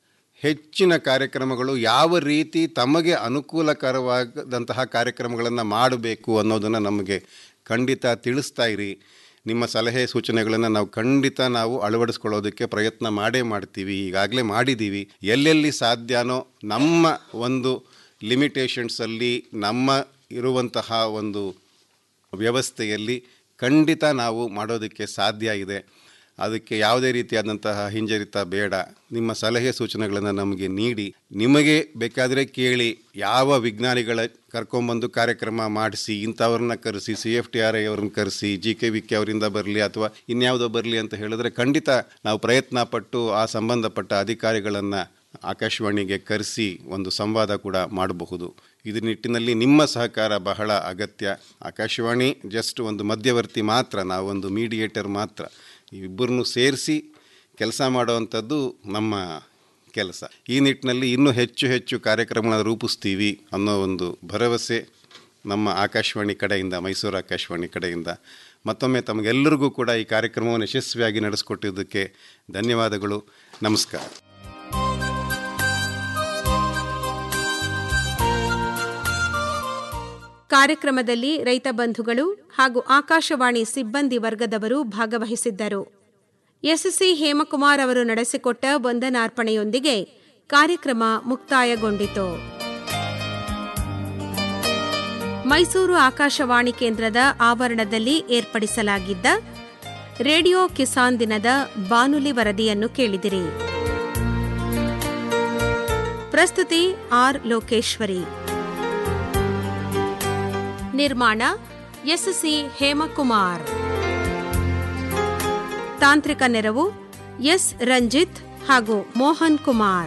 Speaker 21: ಹೆಚ್ಚಿನ ಕಾರ್ಯಕ್ರಮಗಳು ಯಾವ ರೀತಿ ತಮಗೆ ಅನುಕೂಲಕರವಾದಂತಹ ಕಾರ್ಯಕ್ರಮಗಳನ್ನು ಮಾಡಬೇಕು ಅನ್ನೋದನ್ನು ನಮಗೆ ಖಂಡಿತ ತಿಳಿಸ್ತಾ ಇರಿ ನಿಮ್ಮ ಸಲಹೆ ಸೂಚನೆಗಳನ್ನು ನಾವು ಖಂಡಿತ ನಾವು ಅಳವಡಿಸ್ಕೊಳ್ಳೋದಕ್ಕೆ ಪ್ರಯತ್ನ ಮಾಡೇ ಮಾಡ್ತೀವಿ ಈಗಾಗಲೇ ಮಾಡಿದ್ದೀವಿ ಎಲ್ಲೆಲ್ಲಿ ಸಾಧ್ಯನೋ ನಮ್ಮ ಒಂದು ಲಿಮಿಟೇಷನ್ಸಲ್ಲಿ ನಮ್ಮ ಇರುವಂತಹ ಒಂದು ವ್ಯವಸ್ಥೆಯಲ್ಲಿ ಖಂಡಿತ ನಾವು ಮಾಡೋದಕ್ಕೆ ಸಾಧ್ಯ ಇದೆ ಅದಕ್ಕೆ ಯಾವುದೇ ರೀತಿಯಾದಂತಹ ಹಿಂಜರಿತ ಬೇಡ ನಿಮ್ಮ ಸಲಹೆ ಸೂಚನೆಗಳನ್ನು ನಮಗೆ ನೀಡಿ ನಿಮಗೆ ಬೇಕಾದರೆ ಕೇಳಿ ಯಾವ ವಿಜ್ಞಾನಿಗಳ ಕರ್ಕೊಂಬಂದು ಕಾರ್ಯಕ್ರಮ ಮಾಡಿಸಿ ಇಂಥವ್ರನ್ನ ಕರೆಸಿ C F T R I ಅವ್ರನ್ನ ಕರೆಸಿ ಜಿ ಕೆ ವಿ ಕೆ ಅವರಿಂದ ಬರಲಿ ಅಥವಾ ಇನ್ಯಾವುದೋ ಬರಲಿ ಅಂತ ಹೇಳಿದ್ರೆ ಖಂಡಿತ ನಾವು ಪ್ರಯತ್ನ ಪಟ್ಟು ಆ ಸಂಬಂಧಪಟ್ಟ ಅಧಿಕಾರಿಗಳನ್ನು ಆಕಾಶವಾಣಿಗೆ ಕರೆಸಿ ಒಂದು ಸಂವಾದ ಕೂಡ ಮಾಡಬಹುದು ಇದು ನಿಟ್ಟಿನಲ್ಲಿ ನಿಮ್ಮ ಸಹಕಾರ ಬಹಳ ಅಗತ್ಯ ಆಕಾಶವಾಣಿ ಜಸ್ಟ್ ಒಂದು ಮಧ್ಯವರ್ತಿ ಮಾತ್ರ ನಾವೊಂದು ಮೀಡಿಯೇಟರ್ ಮಾತ್ರ ಇಬ್ಬರನ್ನು ಸೇರಿಸಿ ಕೆಲಸ ಮಾಡುವಂಥದ್ದು ನಮ್ಮ ಕೆಲಸ ಈ ನಿಟ್ಟಿನಲ್ಲಿ ಇನ್ನೂ ಹೆಚ್ಚು ಹೆಚ್ಚು ಕಾರ್ಯಕ್ರಮಗಳನ್ನು ರೂಪಿಸ್ತೀವಿ ಅನ್ನೋ ಒಂದು ಭರವಸೆ ನಮ್ಮ ಆಕಾಶವಾಣಿ ಕಡೆಯಿಂದ ಮೈಸೂರು ಆಕಾಶವಾಣಿ ಕಡೆಯಿಂದ ಮತ್ತೊಮ್ಮೆ ತಮಗೆಲ್ಲರಿಗೂ ಕೂಡ ಈ ಕಾರ್ಯಕ್ರಮವನ್ನು ಯಶಸ್ವಿಯಾಗಿ ನಡೆಸಿಕೊಟ್ಟಿದ್ದಕ್ಕೆ ಧನ್ಯವಾದಗಳು ನಮಸ್ಕಾರ
Speaker 1: ಕಾರ್ಯಕ್ರಮದಲ್ಲಿ ರೈತ ಬಂಧುಗಳು ಹಾಗೂ ಆಕಾಶವಾಣಿ ಸಿಬ್ಬಂದಿ ವರ್ಗದವರು ಭಾಗವಹಿಸಿದ್ದರು ಎಸ್ಸಿ ಹೇಮಕುಮಾರ್ ಅವರು ನಡೆಸಿಕೊಟ್ಟ ವಂದನಾರ್ಪಣೆಯೊಂದಿಗೆ ಕಾರ್ಯಕ್ರಮ ಮುಕ್ತಾಯಗೊಂಡಿತು ಮೈಸೂರು ಆಕಾಶವಾಣಿ ಕೇಂದ್ರದ ಆವರಣದಲ್ಲಿ ಏರ್ಪಡಿಸಲಾಗಿದ್ದ ರೇಡಿಯೋ ಕಿಸಾನ್ ದಿನದ ಬಾನುಲಿ ವರದಿಯನ್ನು ಕೇಳಿದಿರಿ ಪ್ರಸ್ತುತಿ ಆರ್ ಲೋಕೇಶ್ವರಿ ನಿರ್ಮಾಣ ಎಸ್ಸಿ ಹೇಮಕುಮಾರ್ ತಾಂತ್ರಿಕ ನೆರವು ಎಸ್ ರಂಜಿತ್ ಹಾಗೂ ಮೋಹನ್ ಕುಮಾರ್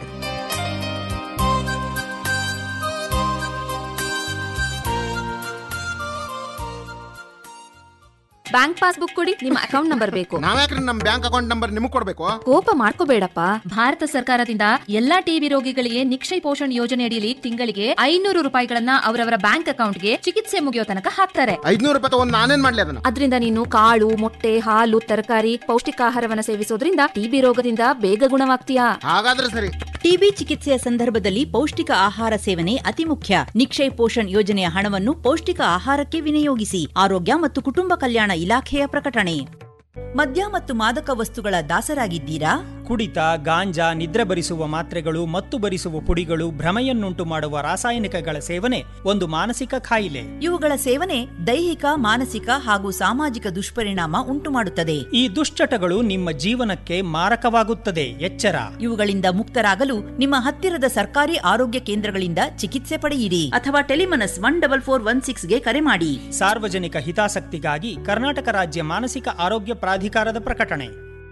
Speaker 2: ಬ್ಯಾಂಕ್ ಪಾಸ್ಬುಕ್ ಕೊಡಿ ನಿಮ್ಮ ಅಕೌಂಟ್ ನಂಬರ್ ಬೇಕು
Speaker 22: ನಾವ್ಯಾಕ್ರಿ ನಮ್ ಬ್ಯಾಂಕ್ ಅಕೌಂಟ್ ನಂಬರ್ ನಿಮಗ್ ಕೊಡ್ಬೇಕು
Speaker 2: ಕೋಪ ಮಾಡ್ಕೋಬೇಡಪ್ಪ ಭಾರತ ಸರ್ಕಾರದಿಂದ ಎಲ್ಲಾ ಟಿಬಿ ರೋಗಿಗಳಿಗೆ ನಿಕ್ಷಯ ಪೋಷಣ್ ಯೋಜನೆ ಅಡಿಯಲ್ಲಿ ತಿಂಗಳಿಗೆ ಐನೂರು ರೂಪಾಯಿಗಳನ್ನ ಅವರವರ ಬ್ಯಾಂಕ್ ಅಕೌಂಟ್ಗೆ ಚಿಕಿತ್ಸೆ ಮುಗಿಯೋ ತನಕ ಹಾಕ್ತಾರೆ
Speaker 22: ಐದ್ನೂರು ರೂಪಾಯಿ ತಗೊಂಡ್ ನಾನೇನ್ ಮಾಡ್ಲಿ ಅದನ್ನ
Speaker 2: ಅದರಿಂದ ನೀನು ಕಾಳು ಮೊಟ್ಟೆ ಹಾಲು ತರಕಾರಿ ಪೌಷ್ಟಿಕಾಹಾರವನ್ನ ಸೇವಿಸೋದ್ರಿಂದ ಟಿಬಿ ರೋಗದಿಂದ ಬೇಗ ಗುಣವಾಗ್ತೀಯಾ
Speaker 22: ಹಾಗಾದ್ರೆ ಸರಿ
Speaker 6: ಟಿಬಿ ಚಿಕಿತ್ಸೆಯ ಸಂದರ್ಭದಲ್ಲಿ ಪೌಷ್ಟಿಕ ಆಹಾರ ಸೇವನೆ ಅತಿ ಮುಖ್ಯ ನಿಕ್ಷಯ್ ಪೋಷಣ್ ಯೋಜನೆಯ ಹಣವನ್ನು ಪೌಷ್ಟಿಕ ಆಹಾರಕ್ಕೆ ವಿನಿಯೋಗಿಸಿ ಆರೋಗ್ಯ ಮತ್ತು ಕುಟುಂಬ ಕಲ್ಯಾಣ ಇಲಾಖೆಯ ಪ್ರಕಟಣೆ ಮದ್ಯ ಮತ್ತು ಮಾದಕ ವಸ್ತುಗಳ ದಾಸರಾಗಿದ್ದೀರಾ
Speaker 23: ಕುಡಿತ ಗಾಂಜಾ ನಿದ್ರೆ ಬರಿಸುವ ಮಾತ್ರೆಗಳು ಮತ್ತು ಬರಿಸುವ ಪುಡಿಗಳು ಭ್ರಮೆಯನ್ನುಂಟು ಮಾಡುವ ರಾಸಾಯನಿಕಗಳ ಸೇವನೆ ಒಂದು ಮಾನಸಿಕ ಕಾಯಿಲೆ
Speaker 6: ಇವುಗಳ ಸೇವನೆ ದೈಹಿಕ ಮಾನಸಿಕ ಹಾಗೂ ಸಾಮಾಜಿಕ ದುಷ್ಪರಿಣಾಮ ಉಂಟುಮಾಡುತ್ತದೆ
Speaker 23: ಈ ದುಶ್ಚಟಗಳು ನಿಮ್ಮ ಜೀವನಕ್ಕೆ ಮಾರಕವಾಗುತ್ತದೆ ಎಚ್ಚರ
Speaker 6: ಇವುಗಳಿಂದ ಮುಕ್ತರಾಗಲು ನಿಮ್ಮ ಹತ್ತಿರದ ಸರ್ಕಾರಿ ಆರೋಗ್ಯ ಕೇಂದ್ರಗಳಿಂದ ಚಿಕಿತ್ಸೆ ಪಡೆಯಿರಿ ಅಥವಾ Telemanas one double four one ಸಿಕ್ಸ್ಗೆ ಕರೆ ಮಾಡಿ
Speaker 23: ಸಾರ್ವಜನಿಕ ಹಿತಾಸಕ್ತಿಗಾಗಿ ಕರ್ನಾಟಕ ರಾಜ್ಯ ಮಾನಸಿಕ ಆರೋಗ್ಯ ಪ್ರಾಧಿಕಾರದ ಪ್ರಕಟಣೆ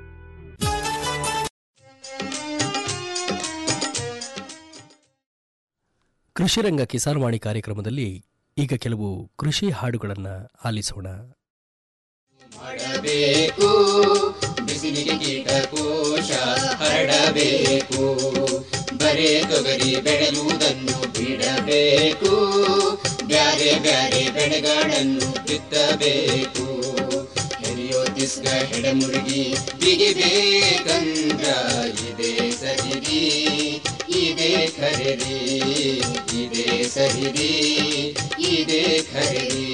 Speaker 24: ಕೃಷಿರಂಗ ಕಿಸಾನ್ವಾಣಿ ಕಾರ್ಯಕ್ರಮದಲ್ಲಿ ಈಗ ಕೆಲವು ಕೃಷಿ ಹಾಡುಗಳನ್ನು ಆಲಿಸೋಣ
Speaker 25: ಮಾಡಬೇಕು ಬಿಸಿಲಿಗೆ ಕೀಟಕೋಶ ಹರಡಬೇಕು ಬರೇ ತೊಗರಿ ಬೆಳೆಯುವುದನ್ನು ಬಿಡಬೇಕು ಬ್ಯಾರೆ ಬ್ಯಾರೆ ಬೆಳೆಗಳನ್ನು ಬಿತ್ತಬೇಕು ಹೆರಿಯೋ ತಿಸ್ಗ ಹೆಡಮುರುಗಿ ಬಿಗಿಬೇಕಂದ್ರ ಇದೇ ಸರಿರಿ ಇದೇ ಖರೀದಿ ಇದೇ ಸರಿರಿ ಇದೇ ಖರೀದಿ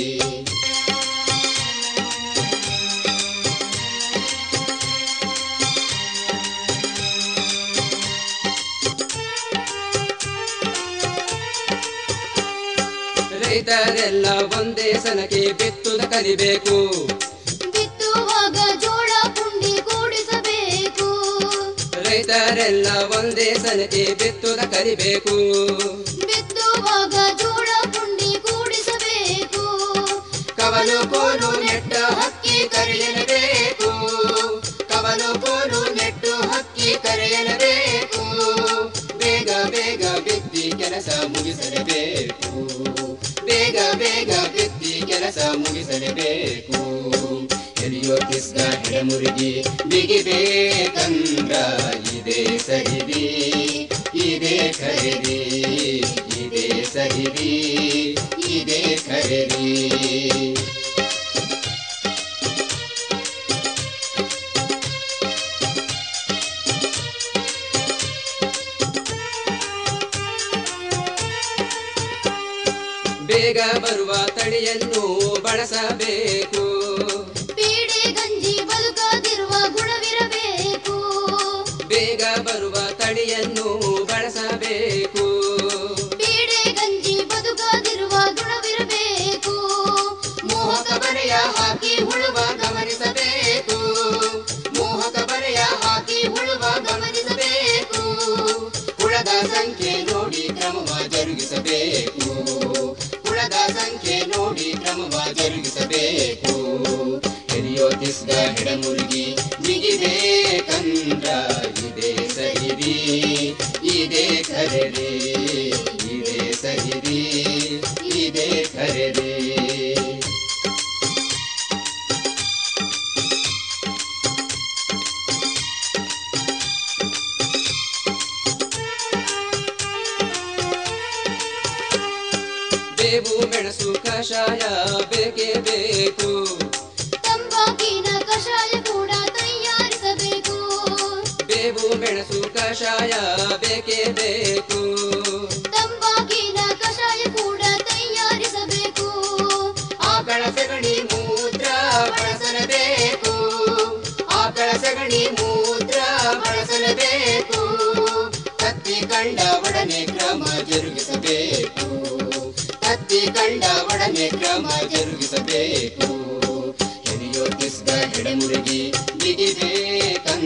Speaker 25: ರೈತರೆಲ್ಲ ಒಂದೇ ಸನಕ್ಕೆ ಬಿತ್ತುದ ಕಲಿಬೇಕು
Speaker 26: ಬಿತ್ತುವಾಗ ಜೋಳ ಪುಂಡಿ ಕೂಡಿಸಬೇಕು
Speaker 25: ರೈತರೆಲ್ಲ ಒಂದೇ ಸನಕ್ಕೆ ಬಿತ್ತುದ ಕಲಿಬೇಕು
Speaker 26: ಬಿತ್ತುವಾಗ ಜೋಳ ಪುಂಡಿ ಕೂಡಿಸಬೇಕು
Speaker 25: ಕವಲು ಕೋಲು ನೆಟ್ಟ ಹಕ್ಕಿ ಕರೆಯಲೇಬೇಕು ಕವಲು ಕೋಲು ನೆಟ್ಟು ಹಕ್ಕಿ ಕರೆಯಲೇಬೇಕು ಬೇಗ ಬೇಗ ಬಿತ್ತಿ ಕೆಲಸ ಮುಗಿಸಲೇಬೇಕು ಬೇಗ ಬೇಗ ಬಿತ್ತಿ ಕೆಲಸ ಮುಗಿಸಲೇಬೇಕು ಎಲಿಯೋ ಕಿಸ್ಗ ಹೆಡಮುರುಗಿ ಬಿಗಿಬೇಕಂದ್ರ ಇದೇ ಸರಿದಿ ಇದೇ ಖರೀದಿ ಇದೇ ಸರಿದಿ ಇದೇ ಖರೀದಿ ಬೇಗ ಬರುವ ತಳಿಯನ್ನು ಬಳಸಬೇಕು
Speaker 26: ಪೀಡೆ ಗಂಜಿ ಬದುಕದಿರುವ ಗುಣವಿರಬೇಕು
Speaker 25: ಬೇಗ ಬರುವ ತಳಿಯನ್ನು ಬಳಸಬೇಕು
Speaker 26: ಪೀಡೆ ಗಂಜಿ ಬದುಕದಿರುವ ಗುಣವಿರಬೇಕು
Speaker 25: ಮೋಹಕ ಬರೆಯ ಹಾಕಿ ಹುಳುವ ಗಮನಿಸಬೇಕು ಮೋಹಕ ಬರೆಯ ಹಾಕಿ ಹುಳುವ ಗಮನಿಸಬೇಕು ಹುಳದ ಸಂಖ್ಯೆ ನೋಡಿ ಕ್ರಮವ ಜರುಗಿಸಬೇಕು ಹುಳದ ಸಂಖ್ಯೆ ನೋಡಿ ಕ್ರಮವ ಜರುಗಿಸಬೇಕು ಎರಿಯೋ ತಿಸ್ಗ ಹೆಡಮುರುಗಿ ಬಿಗಿಬೇಕಂದ್ರ ಇದೇ ಸಹಿರಿ ಇದೇ ಖರೀದಿ ಇದೇ ಸಹಿರಿ ಇದೇ ಖರೀದಿ ಬೇವು ಮೆಣಸು ಕಷಾಯ ಬೇಕೇ ಬೇಕು
Speaker 26: ತಂಬಾಕಿನ ಕಷಾಯ ಕೂಡ ತಯಾರಿಸಬೇಕು
Speaker 25: ಬೇವು ಮೆಣಸು ಕಷಾಯ ಬೇಕೇ ಬೇಕು
Speaker 26: ತಂಬಾಕಿನ ಕಷಾಯ ಕೂಡ ತಯಾರಿಸಬೇಕು
Speaker 25: ಕೊಲ್ಲಬೇಕು ಕತ್ತಿ ಕಂಡ ಒಡನೆ ಕ್ರಮ ಜರುಗಿಸಬೇಕು ಕತ್ತಿ ಕಂಡ ಒಡನೆ ಕ್ರಮ ಜರುಗಿಸಬೇಕು ಹಿರಿಯೋತಿಸ್ದ ಎಡೆಮುರುಗಿ ಬಿಗಿದೆ